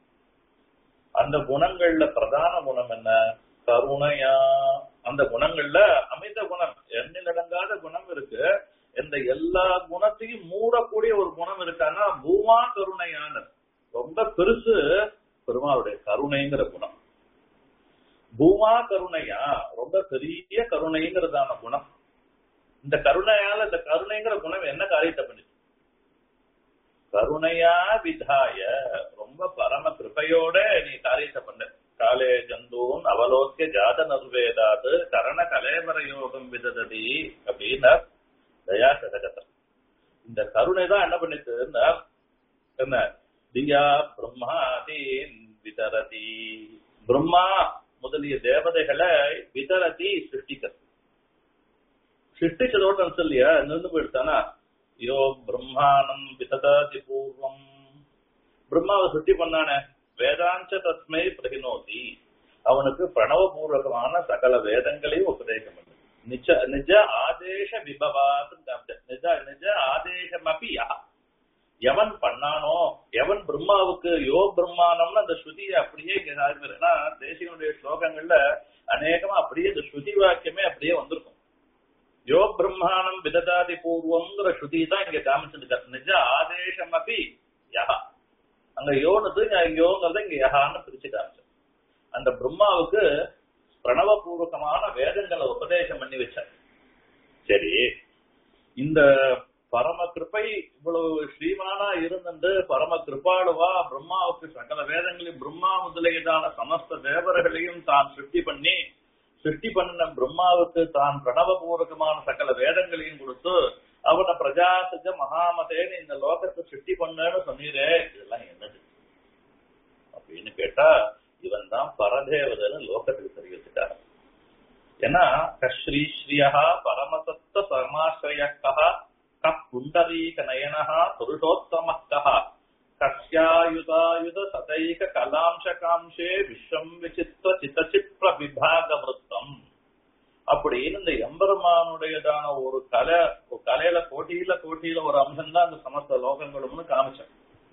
அந்த குணங்கள்ல பிரதான குணம் என்ன கருணையா அந்த குணங்கள்ல அமித குணம் எண்ணில் அடங்காத குணம் இருக்கு இந்த எல்லா குணத்தையும் மூடக்கூடிய ஒரு குணம் இருக்கான்னா பூமா கருணையான ரொம்ப பெருசு பெருமாளுடைய கருணைங்கிற குணம் பூமா கருணையா ரொம்ப பெரிய கருணைங்கிறதான குணம் இந்த கருணையால இந்த கருணைங்கிற குணம் என்ன காரியத்தை பண்ணுச்சு கருணையா விதாய ரொம்ப பரம கிருபையோட நீ காரியத்தை பண்ண காலே ஜந்தூன் அவலோக்கிய ஜாத நர்வேதாது கரண கலேவர யோகம் விதததி அப்படின்னா தயா சதகதம் இந்த கருணை தான் என்ன பண்ணிட்டு என்ன தியா பிரம்மாதீன் விதரதி பிரம்மா முதலிய தேவதைகளை விதரதி சிருஷ்டிக்கிறது சிருஷ்டிச்சதோட அர்த்தம் இல்லையா நின்று போயிடுத்தானா யோ பிரம்மானம் விததாதி பூர்வம் பிரம்மாவை சிருஷ்டி பண்ணானே வேதாஞ்ச தஸ்மை பிரகினோதி அவனுக்கு பிரணவபூர்வகமான சகல வேதங்களையும் உபதேசம் பண்ணு நிஜ நிஜ ஆதேச விபவாத் நிஜ நிஜ ஆதேசம் அப்பி யா எவன் பண்ணானோ எவன் பிரம்மாவுக்கு யோ பிரம்மானம்னு அந்த ஸ்ருதியை அப்படியே இங்க ஏன்னா தேசியனுடைய ஸ்லோகங்கள்ல அநேகமா அப்படியே இந்த ஸ்ருதி வாக்கியமே அப்படியே வந்திருக்கும் யோ பிரம்மாணம் விததாதி பூர்வம்ங்கிற ஸ்ருதி தான் இங்க காமிச்சிருக்காரு நிஜ ஆதேசம் அப்படி யா அங்க யோனது யோங்கிறத இங்க யஹான்னு பிரிச்சு காமிச்சு அந்த பிரம்மாவுக்கு பிரணவபூர்வகமான வேதங்களை உபதேசம் பண்ணி வச்சார் சரி இந்த பரம கிருப்பை இவ்வளவு ஸ்ரீமானா இருந்துட்டு பரம கிருப்பாளுவா பிரம்மாவுக்கு சகல வேதங்களையும் பிரம்மா முதலியதான சமஸ்த தேவர்களையும் தான் சிருஷ்டி பண்ணி சிருஷ்டி பண்ண பிரம்மாவுக்கு தான் பிரணவபூர்வகமான சகல வேதங்களையும் கொடுத்து அவனை பிரஜாசஜ மகாமதேன்னு இந்த லோகத்தை சிருஷ்டி பண்ணு சொன்னீரே இதெல்லாம் என்னது அப்படின்னு கேட்டா இவன் தான் பரதேவதன்னு லோகத்துக்கு தெரிவிச்சுட்டார் ஏன்னா கஸ்ரீ ஸ்ரீயா பரமசத்த பரமாசிரயக்கா புண்டரீக நயனஹா புருஷோத்தமக்கா கஸ்யாயுதாயுத சதைக கலாம்சகாம்சே விஸ்வம் விசித்திர சித்தச்சிப்ர விபாக விருத்தம் அப்படின்னு இந்த எம்பெருமானுடையதான ஒரு கலை ஒரு கலையில கோட்டியில கோட்டியில ஒரு அம்சம் தான் அந்த சமஸ்த லோகங்களும்னு காமிச்சேன்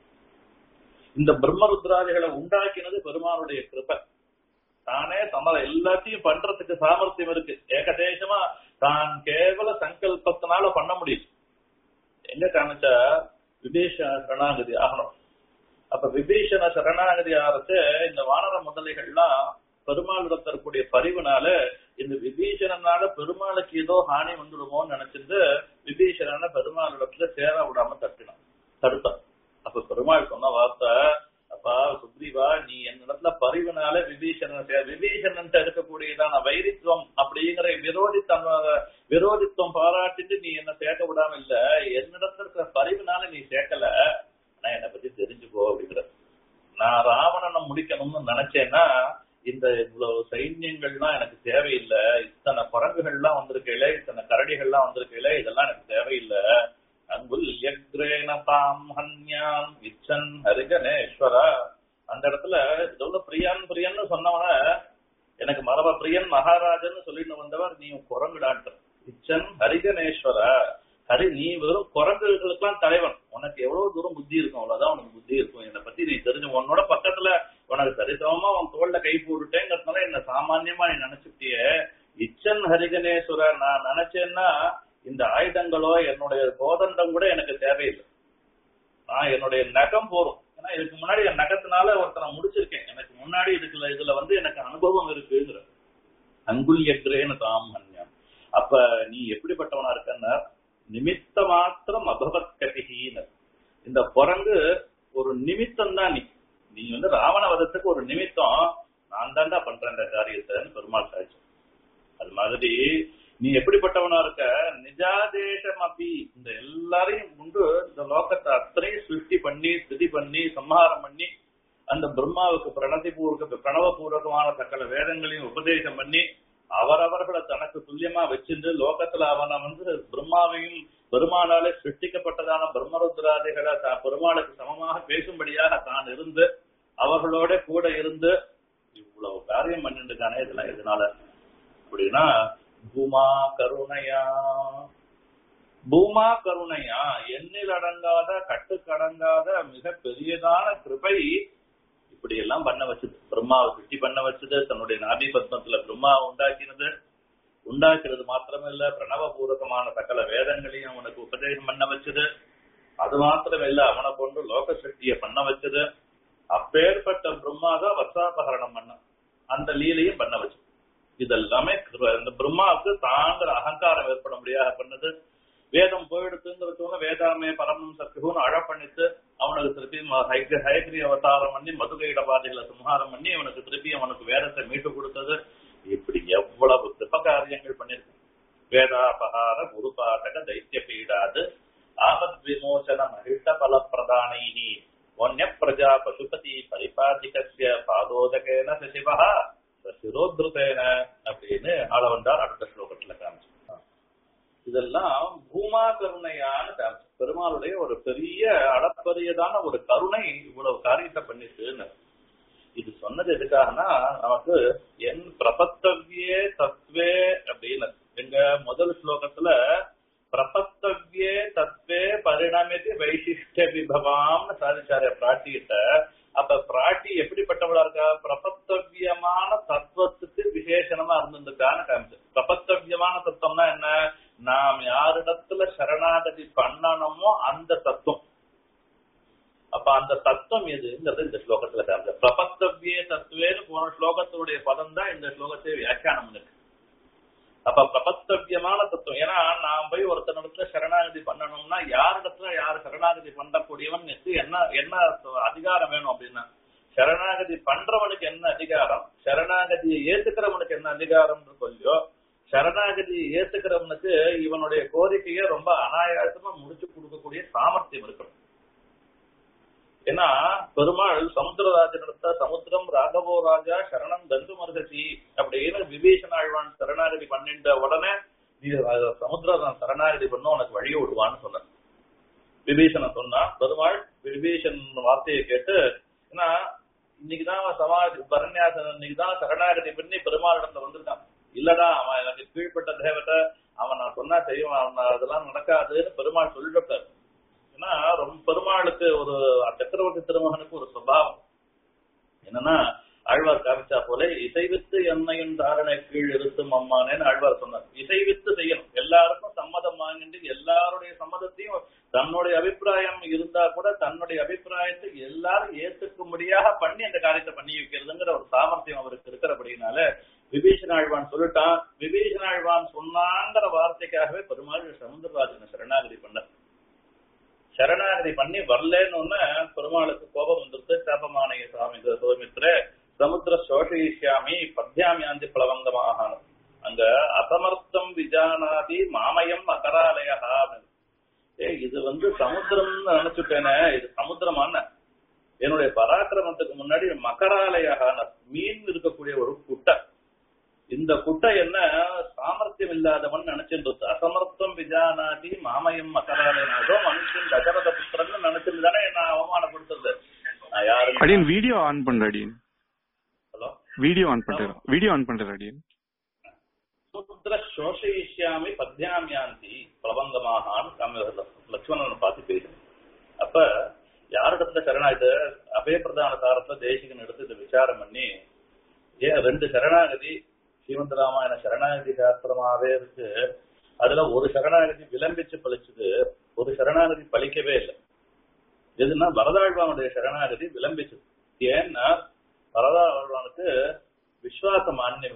இந்த பிரம்மருத்ராதிகளை உண்டாக்கினது பெருமானுடைய கிருப்பை தானே சம எல்லாத்தையும் பண்றதுக்கு சாமர்த்தியம் இருக்கு ஏகதேசமா தான் கேவல சங்கல்பத்தினால பண்ண முடியும் எங்க காமிச்சா விபீஷண சரணாகதி ஆகணும் அப்ப விபீஷண சரணாகதி ஆரச்சு இந்த வானர முதலைகள்லாம் பெருமாள் இருக்கக்கூடிய பரிவுனால இந்த விபீஷணனால பெருமாளுக்கு ஏதோ ஹானி வந்துடுமோன்னு நினைச்சிருந்து விபீஷணனை பெருமாள் இடத்துல சேர விடாம தட்டினான் தடுத்தான் அப்ப பெருமாள் சொன்ன வார்த்தை அப்பா சுக்ரீவா நீ என்னிடத்துல பரிவுனால விபீஷணன் விபீஷணன் இருக்கக்கூடியதான வைரித்துவம் அப்படிங்கிற விரோதித்தம் விரோதித்துவம் பாராட்டிட்டு நீ என்ன சேர்க்க விடாம இல்ல என்னிடத்துல இருக்கிற பரிவுனால நீ சேர்க்கல நான் என்னை பத்தி தெரிஞ்சுக்கோ அப்படிங்கிற நான் ராவணனை முடிக்கணும்னு நினைச்சேன்னா இந்த இவ்வளவு சைன்யங்கள்லாம் எனக்கு தேவையில்லை இத்தனை குரங்குகள்லாம் வந்திருக்கையில இத்தனை கரடிகள்லாம் வந்திருக்கையில இதெல்லாம் எனக்கு தேவையில்லை அங்குல்யக்ரேன தாம் ஹன்யான் விச்சன் ஹரிகணேஸ்வர அந்த இடத்துல இதோட பிரியன் பிரியன்னு சொன்னவன எனக்கு மரப பிரியன் மகாராஜன் சொல்லிட்டு வந்தவர் நீ குரங்குடான்ட்டு விச்சன் ஹரிகணேஸ்வர ஹரி நீ வெறும் குரங்குகளுக்கெல்லாம் தலைவன் உனக்கு எவ்வளவு தூரம் புத்தி இருக்கும் அவ்வளவுதான் உனக்கு புத்தி இருக்கும் என்னை பத்தி நீ தெரிஞ்சு உன்னோட பக்கத்துல உனக்கு சரிசமமா உன் தோல்ல கை போட்டுட்டேங்கிறதுனால என்ன சாமான்யமா நீ நினைச்சுட்டிய இச்சன் ஹரிகணேஸ்வர நான் நினைச்சேன்னா இந்த ஆயுதங்களோ என்னுடைய கோதண்டம் கூட எனக்கு தேவையில்லை நான் என்னுடைய நகம் போறோம் ஏன்னா இதுக்கு முன்னாடி என் நகத்தினால ஒருத்தனை முடிச்சிருக்கேன் எனக்கு முன்னாடி இதுக்குல இதுல வந்து எனக்கு அனுபவம் இருக்குங்கிற அங்குல்யக்ரேன்னு தாம் மன்யம் அப்ப நீ எப்படிப்பட்டவனா இருக்கன்னா நிமித்த மாத்திரம் அபவத் கதிகின்னு இந்த குரங்கு ஒரு நிமித்தம் தான் நீ நீ வந்து ராவண வதத்துக்கு ஒரு நிமித்தம் நான் தாண்டா பண்றேன் இந்த காரியத்தைன்னு பெருமாள் சாட்சி அது மாதிரி நீ எப்படிப்பட்டவனா இருக்க நிஜாதேசம் அப்படி இந்த எல்லாரையும் உண்டு இந்த லோகத்தை அத்தனையும் சிருஷ்டி பண்ணி ஸ்திதி பண்ணி சம்ஹாரம் பண்ணி அந்த பிரம்மாவுக்கு பிரணதி பூர்வக பிரணவ பூர்வகமான சகல வேதங்களையும் உபதேசம் பண்ணி அவரவர்களை தனக்கு துல்லியமா வச்சிருந்து லோகத்துல அவனை வந்து பிரம்மாவையும் பெருமானாலே சிருஷ்டிக்கப்பட்டதான பிரம்மருத்ராதிகளை தான் பெருமாளுக்கு சமமாக பேசும்படியாக தான் இருந்து அவர்களோட கூட இருந்து இவ்வளவு காரியம் பண்ணிட்டு இருக்கானே இதெல்லாம் எதனால அப்படின்னா பூமா கருணையா பூமா கருணையா எண்ணில் அடங்காத கட்டுக்கடங்காத மிக பெரியதான கிருபை இப்படி எல்லாம் பண்ண வச்சது பிரம்மாவை சிருஷ்டி பண்ண வச்சது தன்னுடைய நாபி பத்மத்துல பிரம்மாவை உண்டாக்கினது உண்டாக்குறது மாத்திரமில்ல பிரணவ பூர்வகமான சகல வேதங்களையும் அவனுக்கு உபதேசம் பண்ண வச்சது அது மாத்திரமில்ல அவனை கொண்டு லோக சக்தியை பண்ண வச்சது அப்பேற்பட்ட பிரம்மா தான் வர்ஷாபகரணம் பண்ண அந்த லீலையும் பண்ண வச்சது இதெல்லாமே கிருப- இந்த பிரம்மாவுக்கு தாங்கிற அகங்காரம் ஏற்பட முடியாத பண்ணது வேதம் போயிடுத்துங்கிறதுனால வேதாமே பரமம் சத்துகுன்னு அழ பண்ணிட்டு அவனுக்கு திருப்பி ம- ஹைக- ஹயக்ரி அவதாரம் பண்ணி மதுகை இடபாதைகளை சம்ஹாரம் பண்ணி அவனுக்கு திருப்பி அவனுக்கு வேதத்தை மீட்டு கொடுத்தது இப்படி எவ்வளவு கிருப காரியங்கள் பண்ணிருக்கு வேதாபகார குருபாட்டக தைத்திய பீடாது ஆபத் விமோசன மகிழ்ந்த பல பிரதானைஹி வன்ய பிரஜா பசுபதி பரிபாதிகசிய பாதோதகேன சசிவா சிரோத்ருதேன அப்படின்னு ஆளவந்தார் அடுத்த ஸ்லோகத்துல காமிச்சு இதெல்லாம் பூமா கருணையான காமிச்சு பெருமாளுடைய ஒரு பெரிய அளப்பரியதான ஒரு கருணை இவ்வளவு காரியத்தை பண்ணிட்டுன்னு இது சொன்னது எதுக்காகனா நமக்கு என் பிரபத்தவ்யே தத்வே அப்படின்னு எங்க முதல் ஸ்லோகத்துல பிரபத்தவ்யே தத்வே பரிணமிதி வைசிஷ்ட விபவாம்னு சாதிச்சாரு பிராட்டிகிட்ட அப்ப பிராட்டி எப்படிப்பட்டவளா இருக்கா பிரபத்தவியமான தத்துவத்துக்கு விசேஷணமா இருந்திருக்கான்னு காமிச்சு பிரபத்தவியமான தத்துவம்னா என்ன நாம் யாரிடத்துல சரணாகதி பண்ணணுமோ அந்த தத்துவம் அப்ப அந்த தத்துவம் எதுங்கிறது இந்த ஸ்லோகத்துல காமிச்சு பிரபத்தவிய தத்துவேன்னு போன ஸ்லோகத்துடைய பதம் தான் இந்த ஸ்லோகத்தை வியாக்கியானம் இருக்கு அப்ப பிரபத்தவியமான தத்துவம் ஏன்னா நான் போய் ஒருத்தனிடத்துல சரணாகதி பண்ணணும்னா யாரிடத்துல யார் சரணாகதி பண்ணக்கூடியவன் என்ன என்ன அதிகாரம் வேணும் அப்படின்னா சரணாகதி பண்றவனுக்கு என்ன அதிகாரம் சரணாகதியை ஏத்துக்கிறவனுக்கு என்ன அதிகாரம் சொல்லியோ சரணாகதியை ஏத்துக்கிறவனுக்கு இவனுடைய கோரிக்கையை ரொம்ப அனாயாசமா முடிச்சு கொடுக்கக்கூடிய சாமர்த்தியம் இருக்கணும் ஏன்னா பெருமாள் சமுத்திரராஜனிடத்த சமுத்திரம் ராகவோ ராஜா சரணம் தந்து மருகசி அப்படின்னு விபீஷன் ஆழ்வான் சரணாகதி பண்ணிட்ட உடனே நீ சமுத்திரம் சரணாகதி பண்ண உனக்கு வழியை விடுவான்னு சொன்ன விபீஷனை சொன்னா பெருமாள் விபீஷன் வார்த்தையை கேட்டு ஏன்னா இன்னைக்குதான் சமாதி பரண்யாசன் இன்னைக்குதான் சரணாகதி பண்ணி பெருமாள் இடத்துல வந்திருக்கான் இல்லடா அவன் எனக்கு கீழ்பட்ட தேவத்தை அவன் நான் சொன்னா செய்வான் அவன் அதெல்லாம் நடக்காதுன்னு பெருமாள் சொல்லிட்டார் ஏன்னா ரொம்ப பெருமாளுக்கு ஒரு சக்கரவர்த்தி திருமகனுக்கு ஒரு சுபாவம் என்னன்னா ஆழ்வார் காமிச்சா போல இசைவித்து என்னையும் தாரணை கீழ் இருத்தும் அம்மானேன்னு ஆழ்வார் சொன்னார் இசைவித்து செய்யணும் எல்லாருக்கும் சம்மதம் வாங்கிட்டு எல்லாருடைய சம்மதத்தையும் தன்னுடைய அபிப்பிராயம் இருந்தா கூட தன்னுடைய அபிப்பிராயத்தை எல்லாரும் ஏத்துக்கும்படியாக பண்ணி அந்த காரியத்தை பண்ணி வைக்கிறதுங்கிற ஒரு சாமர்த்தியம் அவருக்கு இருக்கிறபடினால விபீஷன் ஆழ்வான் சொல்லிட்டான் விபீஷன் ஆழ்வான் சொன்னாங்கிற வார்த்தைக்காகவே பெருமாள் சமுத்திரராஜனை சரணாகதி பண்ணார் சரணாகதி பண்ணி வரலன்னு பெருமாளுக்கு கோபம் வந்துருது சாபமானய சுவாமி சோமித்ர சமுத்திர சோஷயிஷ்யாமி பத்யாமியாந்தி பிளவங்கமாக அங்க அசமர்த்தம் விஜானாதி மாமயம் அகராலயா ஏ இது வந்து சமுத்திரம்னு நினைச்சுட்டேனே இது சமுத்திரமான என்னுடைய பராக்கிரமத்துக்கு முன்னாடி மகராலயான மீன் இருக்கக்கூடிய ஒரு குட்டை இந்த குட்டை என்ன சாமர்த்தியம் இல்லாதவன் நினைச்சிருந்தது அசமர்த்தம் விஜானாதி மாமயம் மகராலயனாதோ மனுஷன் தசரத புத்திரன் நினைச்சிருந்து தானே என்ன அவமானப்படுத்துறது நான் யாரு அடியன் வீடியோ ஆன் பண்ற அடியன் ஹலோ வீடியோ ஆன் பண்றேன் வீடியோ ஆன் பண்றேன் அடியன் சமுத்திர சோஷயிஷ்யாமி பத்யாமியாந்தி பிரபந்தமாகான்னு லட்சுமணனை பார்த்து பேசுறேன் அப்ப யாரிடத்துல சரணாயுத அபய பிரதான சாரத்துல தேசிகன் எடுத்து இதை விசாரம் பண்ணி ஏன் ரெண்டு சரணாகதி ஸ்ரீமந்த ராமாயண சரணாகதி சாஸ்திரமாவே இருக்கு அதுல ஒரு சரணாகதி விளம்பிச்சு பழிச்சது ஒரு சரணாகதி பழிக்கவே இல்லை எதுன்னா வரதாழ்வானுடைய சரணாகதி விளம்பிச்சது ஏன்னா வரதாழ்வானுக்கு விஸ்வாச மானியம் இருந்தது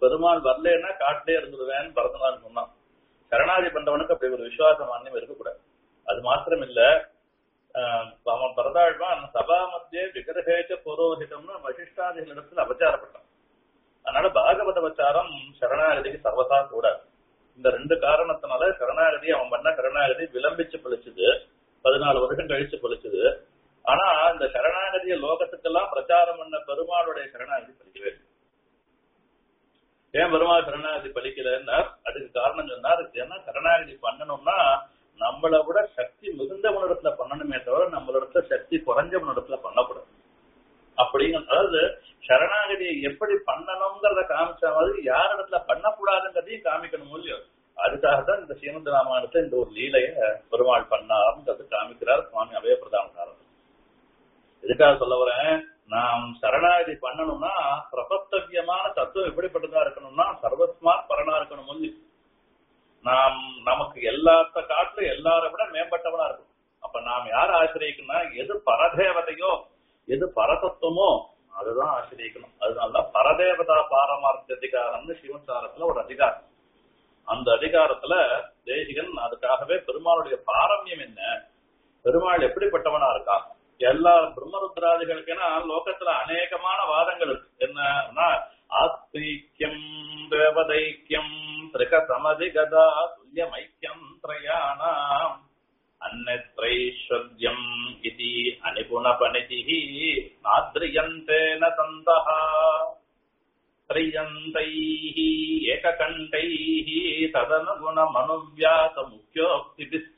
பெருமாள் வரலன்னா காட்டிலே இருந்துருவேன் பரதனான் சொன்னான் சரணாதி பண்றவனுக்கு அப்படி ஒரு விசுவாசம் அன்னியம் இருக்கக்கூடாது அது மாத்திரம் இல்ல ஆஹ் அவன் பரதாழ்வான் சபா மத்திய விக்கிரகேச்ச புரோஹிதம்னு வசிஷ்டாதிகளிடத்தில் அபச்சாரப்பட்டான் அதனால பாகவத பச்சாரம் சரணாகதிக்கு சர்வதா கூடாது இந்த ரெண்டு காரணத்தினால சரணாகதி அவன் பண்ண சரணாகதி விளம்பிச்சு பழிச்சுது பதினாலு வருஷம் கழிச்சு பழிச்சுது ஆனா இந்த சரணாகதிய லோகத்துக்கெல்லாம் பிரச்சாரம் பண்ண பெருமாளுடைய சரணாகதி பலிக்கவே இல்லை. ஏன் பெருமாள் சரணாகதி பலிக்கலன்னா அதுக்கு காரணம் சொன்னார் ஏன்னா சரணாகதி பண்ணணும்னா நம்மளை விட சக்தி மிகுந்தவனிடத்துல பண்ணணுமே தவிர நம்மளிடத்துல சக்தி குறைஞ்சவனிடத்துல பண்ணக்கூடாது அப்படிங்க அதாவது சரணாகதியை எப்படி பண்ணணுங்கிறத காமிச்ச மாதிரி யார் இடத்துல பண்ணக்கூடாதுங்கிறதையும் காமிக்கணும் இல்லையோ அதுக்காகத்தான் இந்த ஸ்ரீமந்த ராமாயணத்தை இந்த ஒரு லீலைய பெருமாள் பண்ணாருன்றது காமிக்கிறார் சுவாமி அபயப்பிரதான எதுக்காக சொல்ல வரேன் நாம் சரணாகதி பண்ணணும்னா பிரபத்தவியமான தத்துவம் எப்படிப்பட்டதா இருக்கணும்னா சர்வஸ்மாத் பரனா இருக்கணும் இல்லையோ நாம் நமக்கு எல்லாத்த காட்டிலும் எல்லாரை விட மேம்பட்டவனா இருக்கும் அப்ப நாம் யார் ஆசிரியக்கணும்னா எது பரதேவதையோ எது பரதத்துவமோ அதுதான் ஆசிரியக்கணும் அதனாலதான் பரதேவதா பாரமார்த்த அதிகாரம்னு சிவன் சாரத்துல ஒரு அதிகாரம் அந்த அதிகாரத்துல தேசிகன் அதுக்காகவே பெருமாளுடைய பாரம்யம் என்ன பெருமாள் எப்படிப்பட்டவனா இருக்கான் எல்லா பிரம்மருத்ராதிகளுக்குன்னா லோகத்துல அநேகமான வாதங்கள் இருக்கு என்னன்னா ஆஸ்திக்யம் தேவதைக்கியம் திரிக சமதிகதா துல்லியமைக்கியம் திரயாணாம் अन्यत्रैश्वर्यम् इति अनिपुणपणितिः नाद्रियन्तेन सन्तः त्रयन्तैः एककण्ठैः तदनुगुणमनुव्यासमुख्योक्तिभिश्च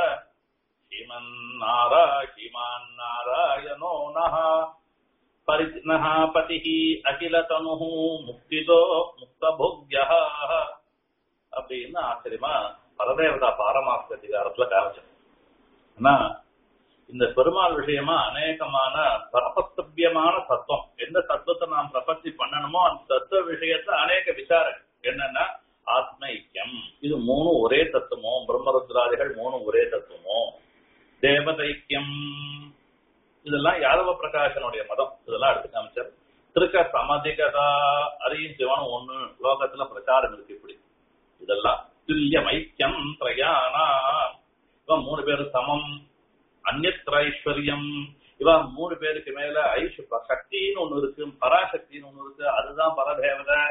श्रीमन्नारा श्रीमान्नारायणो नः परिनः पतिः अखिलतनुः मुक्तिदो मुक्तभोग्यः அப்படின்னு ஆச்சரியமா பரதேவதா பாரமார்த்த அதிகாரத்துல காமிச்சேன் ஆனா இந்த பெருமாள் விஷயமா அநேகமான பரபஸ்தவியமான தத்துவம் எந்த தத்துவத்தை நாம் பிரபத்தி பண்ணணுமோ அந்த தத்துவ விஷயத்துல அநேக விசாரம் என்னன்னா ஆத்ம ஐக்கியம் இது மூணு ஒரே தத்துவமோ பிரம்மருத்ராதிகள் மூணு ஒரே தத்துவமோ தேவதைக்கியம் இதெல்லாம் யாதவ பிரகாசனுடைய மதம் இதெல்லாம் எடுத்து காமிச்சார் திருக்க சமதிகதா அரியும் சிவனும் ஒண்ணு லோகத்துல பிரச்சாரம் இருக்கு இப்படி இதெல்லாம் துல்லியம் ஐக்கியம் திரயானா இவன் மூணு பேரு சமம் அந்நத்திர ஐஸ்வர்யம் இவன் மூணு பேருக்கு மேல ஐஷ் சக்தின்னு ஒண்ணு இருக்கு பராசக்தின்னு ஒண்ணு இருக்கு அதுதான் பரதேவதை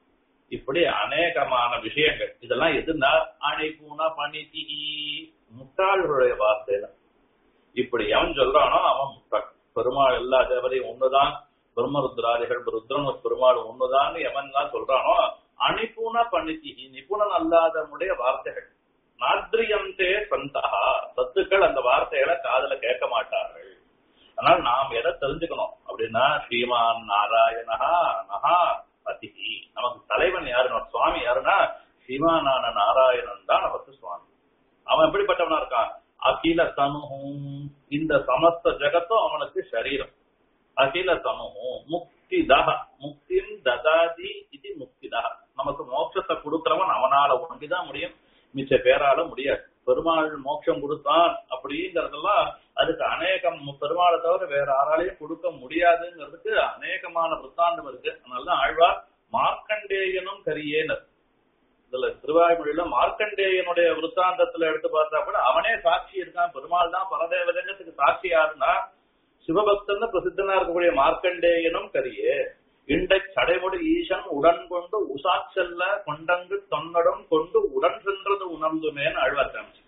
இப்படி அநேகமான விஷயங்கள் இதெல்லாம் எதுனா அணைப்பூனா பணித்தி முட்டாள்களுடைய வார்த்தையில இப்படி எவன் சொல்றானோ அவன் முட்டாள் பெருமாள் எல்லா தேவதையும் ஒண்ணுதான் பிரம்மருத்ராதிகள் ருத்ரன் பெருமாள் ஒண்ணுதான் எவன் தான் சொல்றானோ அணிபூன பணித்தி நிபுணன் அல்லாதவனுடைய வார்த்தைகள் நாத்ரியந்தே சந்தா சத்துக்கள் அந்த வார்த்தைகளை காதல கேட்க மாட்டார்கள் ஆனால் நாம் எதை தெரிஞ்சுக்கணும் அப்படின்னா ஸ்ரீமான் நாராயணஹா நகா பதிகி நமக்கு தலைவன் யாரு நம்ம சுவாமி யாருன்னா ஸ்ரீமானான நாராயணன் தான் நமக்கு சுவாமி அவன் எப்படிப்பட்டவனா இருக்கான் அகில தனுகும் இந்த சமஸ்த ஜகத்தும் அவனுக்கு சரீரம் அகில தனுகும் முக்திதா முக்தின் ததாதி இது முக்திதா நமக்கு மோட்சத்தை கொடுக்கிறவன் அவனால ஒண்டிதான் முடியும் மிச்ச பேரால முடியாது பெருமாள் மோட்சம் கொடுத்தான் அப்படிங்கறதெல்லாம் அதுக்கு அநேகம் பெருமாளை தவிர வேற யாராலையும் கொடுக்க முடியாதுங்கிறதுக்கு அநேகமான விற்த்தாந்தம் இருக்கு அதனாலதான் ஆழ்வார் மார்க்கண்டேயனும் கரியேனர் இதுல திருவாய்மொழியில மார்க்கண்டேயனுடைய விற்த்தாந்தத்துல எடுத்து பார்த்தா கூட அவனே சாட்சி இருக்கான் பெருமாள் தான் பரதேவதங்கத்துக்கு சாட்சி யாருன்னா சிவபக்தன் பிரசித்தனா இருக்கக்கூடிய மார்க்கண்டேயனும் கரியே இண்டை சடைமுடி ஈசன் உடன் கொண்டு உசாச்சல்ல கொண்டங்கு தொன்னடம் கொண்டு உடன் சென்றது உணர்ந்துமேன்னு அழ்வார் காமிச்சு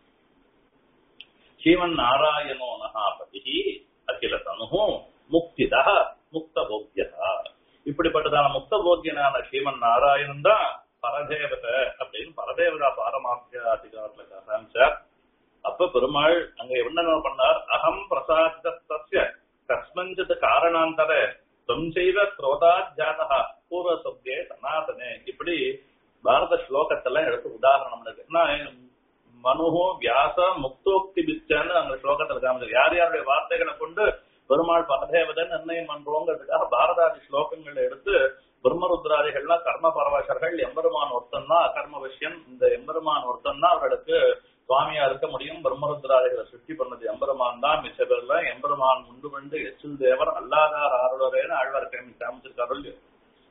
ஸ்ரீமன் நாராயணோ நகாபதி அகில தனுகு முக்திதா முக்த போக்கியதா இப்படிப்பட்டதான முக்த போக்கியனான ஸ்ரீமன் நாராயணன் தான் பரதேவத அப்படின்னு பரதேவதா பாரமாத்திய அதிகாரத்துல காமிச்சார் அப்ப பெருமாள் அங்க என்ன பண்ணார் அகம் பிரசாதிதஸ்ய கஸ்மஞ்சித் காரணாந்தர தொஞ்சைவ குரோதாஜாதா பூர்வ சொத்தே சனாதனே இப்படி பாரத ஸ்லோகத்தெல்லாம் எடுத்து உதாரணம் இருக்கு ஏன்னா மனுஹோ வியாச முக்தோக்தி பிச்சன்னு அந்த ஸ்லோகத்துல காமிச்சு யார் யாருடைய வார்த்தைகளை கொண்டு பெருமாள் பரதேவதன் நிர்ணயம் பண்றோங்கிறதுக்காக பாரதாதி ஸ்லோகங்களை எடுத்து பிரம்மருத்ராதிகள்லாம் கர்ம பரவசர்கள் எம்பெருமான் ஒருத்தன் தான் அகர்ம விஷயம் இந்த எம்பெருமான் ஒருத்தன் தான் அவர்களுக்கு சுவாமியா இருக்க முடியும் பிரம்மருத்ராதிகளை சுற்றி பண்ணது எம்பெருமான் தான் மிச்ச பேர்ல எம்பெருமான் முண்டு கொண்டு எச்சில் தேவர் அல்லாதார் ஆருளரேன்னு ஆழ்வார் காமி காமிச்சிருக்காரு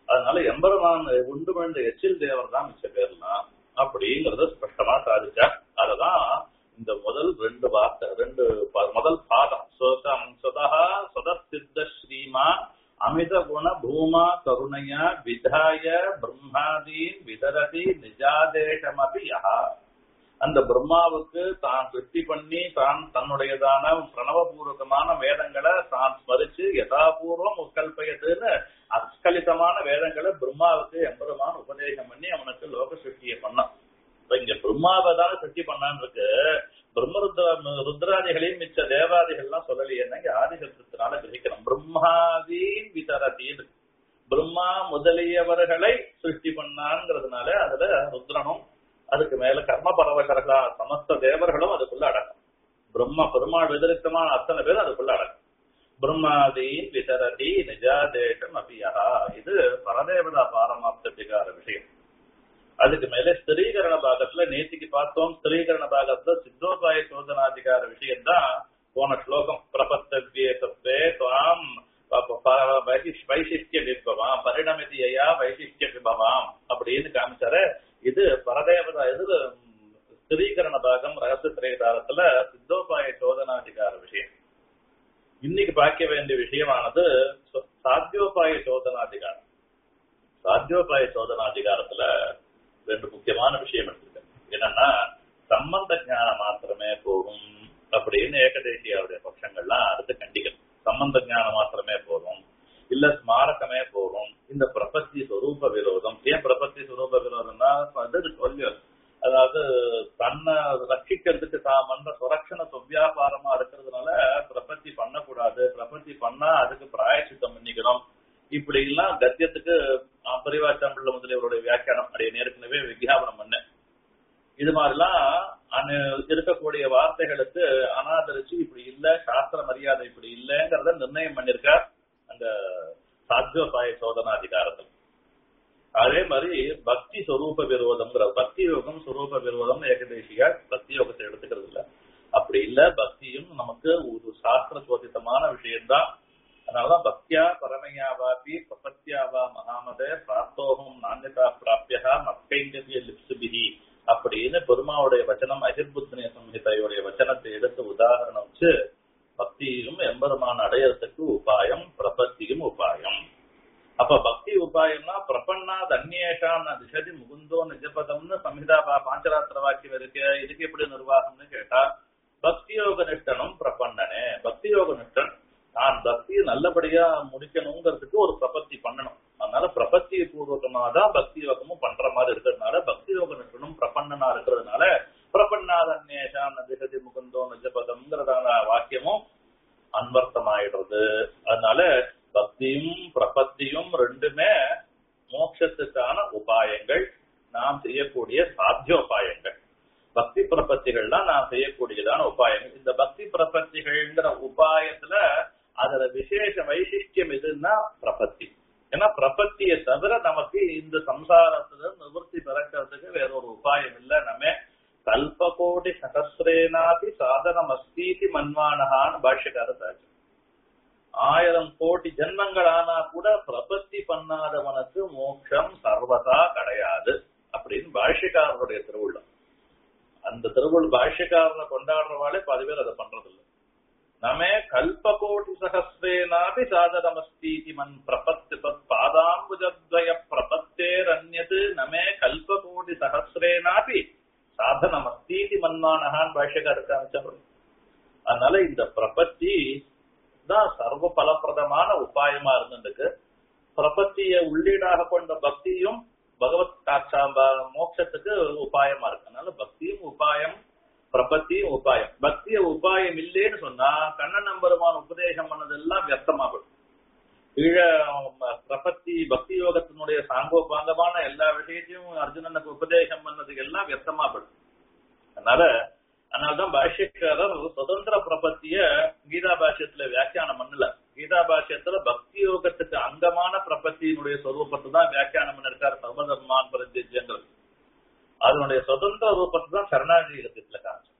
அதனால எம்பெருமான் உண்டு விழுந்த எச்சில் தேவர் தான் மிச்ச பேர்லாம் அப்படிங்கறத ஸ்பஷ்டமா சாதிச்சா அததான் இந்த முதல் ரெண்டு வார்த்தை ரெண்டு ப- முதல் பாதம் சோதம் சுதா சுதசித்த ஸ்ரீமான் அமித குண பூமா கருணையா விதாய பிரம்மாதீன் விதரதி நிஜாதேசமபி யஹா அந்த பிரம்மாவுக்கு தான் சிருஷ்டி பண்ணி தான் தன்னுடையதான பிரணவபூர்வகமான வேதங்களை தான் ஸ்மரிச்சு யதாபூர்வம் உட்கல்பயத்துன்னு அஸ்கலிதமான வேதங்களை பிரம்மாவுக்கு எம்பெருமான் உபதேசம் பண்ணி அவனுக்கு லோக சிருஷ்டியை பண்ணான் இப்ப இங்க பிரம்மாவை தான் சிருஷ்டி பண்ணான்னு இருக்கு பிரம்மருத்ர ருத்ராதிகளையும் மிச்ச தேவாதிகள்லாம் சொல்லலையேன்னா இங்க ஆதிசத்தினால கிரகிக்கணும் பிரம்மாதீன் விதரதீன் பிரம்மா முதலியவர்களை சிருஷ்டி பண்ணாங்கிறதுனால அதுல ருத்ரனும் அதுக்கு மேல கர்ம பரவசர்களா சமஸ்த தேவர்களும் அதுக்குள்ள அடக்கம் பிரம்ம பெருமாள் விதரித்தமான அத்தனை பேரும் அதுக்குள்ள அடக்கம் பிரம்மாதீன் விதரதி நிஜாதேஷம் அபியா இது பரதேவதா பாரமாப்திகார விஷயம் அதுக்கு மேல ஸ்திரீகரண பாகத்துல நேத்திக்கு பார்த்தோம் ஸ்திரீகரண பாகத்துல சித்தோபாய சோதனாதிகார விஷயம் தான் போன ஸ்லோகம் பிரபத்தவ்யே தத்வே துவாம் ப- ப- வைசிஷ்- வைசிஷ்டிய விபவாம் பரிணமிதியா வைசிஷ்டிய விபவாம் அப்படின்னு காமிச்சாரு இது பரதேவதா இது ம், ஸ்திரீகரண பாகம் ரகசிய திரைதாரத்துல சித்தோபாய சோதனாதிகார விஷயம் இன்னைக்கு பார்க்க வேண்டிய விஷயமானது சோ- சாத்தியோபாய சோதனாதிகாரம் சாத்தியோபாய சோதனாதிகாரத்துல ரெண்டு முக்கியமான விஷயம் எடுத்துருக்கேன் என்னன்னா சம்பந்த ஞானம் மாத்திரமே போகும் அப்படின்னு ஏகதேசியாவுடைய பட்சங்கள்லாம் அடுத்து கண்டிக்கணும் சம்பந்த ஞானம் மாத்திரமே போதும் இல்ல ஸ்மாரகமே போதும் இந்த பிரபத்தி சொரூப விரோதம் ஏன் பிரபத்தி சொரூப விரோதம்னா அது சொல்லு அதாவது தன்னை ரட்சிக்கிறதுக்கு தான் பண்ற சுரக்ஷண சொவ்வியாபாரமா இருக்கிறதுனால பிரபத்தி பண்ணக்கூடாது பிரபத்தி பண்ணா அதுக்கு பிராயச்சித்தம் பண்ணிக்கணும் இப்படி எல்லாம் கத்தியத்துக்கு பரிவாச்சாம்பிள்ள முதலியவருடைய வியாக்கியானம் அப்படியே ஏற்கனவே விஞ்ஞாபனம் பண்ணேன் இது மாதிரிலாம் அனு- இருக்கக்கூடிய வார்த்தைகளுக்கு அனாதரிச்சு இப்படி இல்ல சாஸ்திர மரியாதை இப்படி இல்லைங்கிறத நிர்ணயம் பண்ணிருக்கார் அந்த சாத்தியோபாய சோதனாதிகாரத்தில் அதே மாதிரி பக்தி சொரூப விரோதம்ங்கிற பக்தி யோகம் சொரூப விரோதம் ஏகதேசியா பக்தி யோகத்தை எடுத்துக்கிறது இல்ல அப்படி இல்ல பக்தியும் நமக்கு ஒரு சாஸ்திர சோதித்தமான விஷயம்தான் அதனாலதான் பக்தியா பரமையாவாபி பிரபத்தியாவா மகாமதே பிராப்தோகம் நான்யதா பிராப்தியா மக்கைங்கரிய லிப்சுபிகி அப்படின்னு பெருமாவுடைய வச்சனம் அகிர்புத்னிய சம்ஹிதையுடைய வச்சனத்தை எடுத்து உதாரணம் வச்சு பக்தியும் எம்பெருமான் அடையறதுக்கு உபாயம் பிரபத்தியும் உபாயம் அப்ப பக்தி உபாயம்னா பிரபன்னா தன்யேஷாம் திசதி முகுந்தோ நிஜபதம்னு சம்ஹிதா பா- பாஞ்சராத்திர வாக்கியம் இருக்கு இதுக்கு எப்படி நிர்வாகம்னு கேட்டா பக்தி யோக நிஷ்டனும் பிரபன்னனே பக்தி யோக நிஷ்டன் நான் பக்தியை நல்லபடியா முடிக்கணுங்கிறதுக்கு ஒரு பிரபத்தி பண்ணணும் அதனால பிரபத்தி பூர்வகமா தான் பக்தி யோகமும் பண்ற மாதிரி இருக்கிறதுனால பக்தி யோக நிஷ்டனும் பிரபன்னனா இருக்கிறதுனால பிரபன்னாதன்யேஷாம் நதிகதி முகுந்தோ நிஜபதம்ங்கிறதான வாக்கியமும் அன்வர்த்தமாயிடுறது அதனால பக்தியும் பிரபத்தியும் ரெண்டுமே மோட்சத்துக்கான உபாயங்கள் நாம் செய்யக்கூடிய சாத்தியோபாயங்கள் பக்தி பிரபத்திகள்லாம் நாம் செய்யக்கூடியதான உபாயங்கள் இந்த பக்தி பிரபத்திகள்ங்கிற உபாயத்துல அதுல விசேஷ வைசிஷ்டியம் எதுன்னா பிரபத்தி ஏன்னா பிரபத்தியை தவிர நமக்கு இந்த சம்சாரத்துல நிவர்த்தி பிறக்கிறதுக்கு வேற ஒரு உபாயம் இல்ல நம்ம கல்பகோடி சகசிரேனாபி சாதனம் அஸ்தீதி மன்வானகான்னு பாஷ்யக்கார சாட்சி ஆயிரம் கோடி ஜென்மங்கள் ஆனா கூட பிரபத்தி பண்ணாதவனுக்கு மோட்சம் சர்வதா கிடையாது அப்படின்னு பாஷ்யக்காரருடைய திருவுள்ளம் அந்த திருவுள் பாஷ்யக்காரனை கொண்டாடுறவாளே பாதி பேர் அதை பண்றது இல்ல நமே கல்பகோடி சகசிரேனாபி சாதனமஸ்தீதி மன் பிரபத்தி தத் பாதாம்புஜத்வய பிரபத்தேரன்யது நமே கல்பகோடி சகசிரேனாபி சாதனமஸ்தீதி மன்மானகான் பாஷ்யக்காரருக்கு அமைச்சப்படுது அதனால இந்த பிரபத்தி தான் சர்வ பலப்பிரதமான உபாயமா இருந்துருக்கு பிரபத்திய உள்ளீடாக கொண்ட பக்தியும் பகவத் காட்சா ப- மோட்சத்துக்கு உபாயமா இருக்கு அதனால பக்தியும் உபாயம் பிரபத்தியும் உபாயம் பக்திய உபாயம் இல்லேன்னு சொன்னா கண்ணன் நம்பருமான உபதேசம் பண்ணதெல்லாம் வியர்த்தமாகும் கீழ ம- பிரபத்தி பக்தி யோகத்தினுடைய சாங்கோபாங்கமான எல்லா விஷயத்தையும் அர்ஜுனனுக்கு உபதேசம் பண்ணதுக்கு எல்லாம் வியர்த்தமாபடும் அதனால அதனாலதான் பாஷ்யக்காரர் சுதந்திர பிரபத்திய கீதா பாஷ்யத்துல வியாக்கியானம் பண்ணல கீதா பாஷ்யத்துல பக்தி யோகத்துக்கு அங்கமான பிரபத்தியினுடைய சொரூபத்தை தான் வியாக்கியானம் பண்ணிருக்காரு சர்வதர்மான் பிரத்யங்கிறது அதனுடைய சுதந்திர ரூபத்தை தான் சரணாகதி இலக்கியத்துல காமிச்சோம்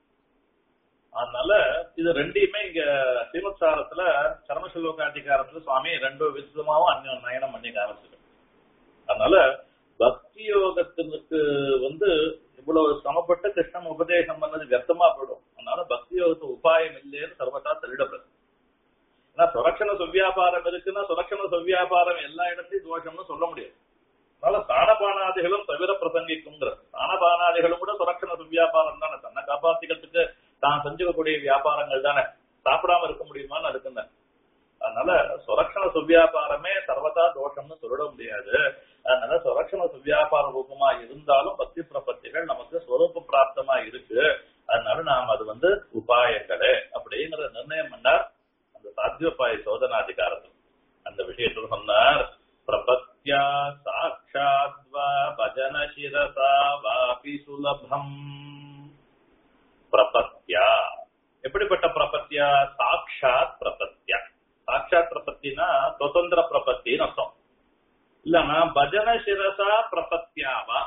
அதனால இது ரெண்டையுமே இங்க ஸ்ரீமத் சாரத்துல சரமசலோகாதிகாரத்துல சுவாமி ரெண்டு விதமாவும் அந்நியம் நயனம் பண்ணி காமிச்சிருக்கு அதனால பக்தி யோகத்திற்கு வந்து இவ்வளவு சமப்பட்ட கிருஷ்ணன் உபதேசம் பண்ணது வியர்த்தமா போயிடும் அதனால பக்தி யோகத்து உபாயம் இல்லைன்னு சர்வதா தள்ளிடப்படுது ஏன்னா சுரக்ஷண சுவ்வியாபாரம் இருக்குன்னா சுரக்ஷண சுவ்வியாபாரம் எல்லா இடத்தையும் தோஷம்னு சொல்ல முடியாது அதனால தானபானாதிகளும் தவிர பிரசங்கிக்குங்கிற தானபானாதிகளும் கூட சுரக்ஷண சுவ்வியாபாரம் தானே தன்னை காப்பாத்திக்கிறதுக்கு தான் செஞ்சுக்கக்கூடிய வியாபாரங்கள் தானே சாப்பிடாம இருக்க முடியுமான்னு இருக்குங்க அதனால சுரக்ஷண சுவ்வியாபாரமே சர்வதா தோஷம்னு சொல்லிட முடியாது அதனால சுரக்ஷண சுவ்வியாபார ரூபமா இருந்தாலும் பக்தி பிரபத்திகள் நமக்கு ஸ்வரூப பிராப்தமா இருக்கு அதனால நாம் அது வந்து உபாயங்களே அப்படிங்கிற நிர்ணயம் பண்ணார் அந்த சாத்தியோபாய சோதனாதிகாரத்தில் அந்த விஷயத்துல சொன்னார் பிரபத்யா சாட்சாத்வா பஜன சிரசா வாபி சுலபம் பிரபத்யா எப்படிப்பட்ட பிரபத்தியா சாட்சாத் பிரபத்தியா சாட்சாத் பிரபத்தினா சுதந்திர பிரபத்தின்னு அர்த்தம் இல்லன்னா பஜன சிரசா பிரபத்தியாவா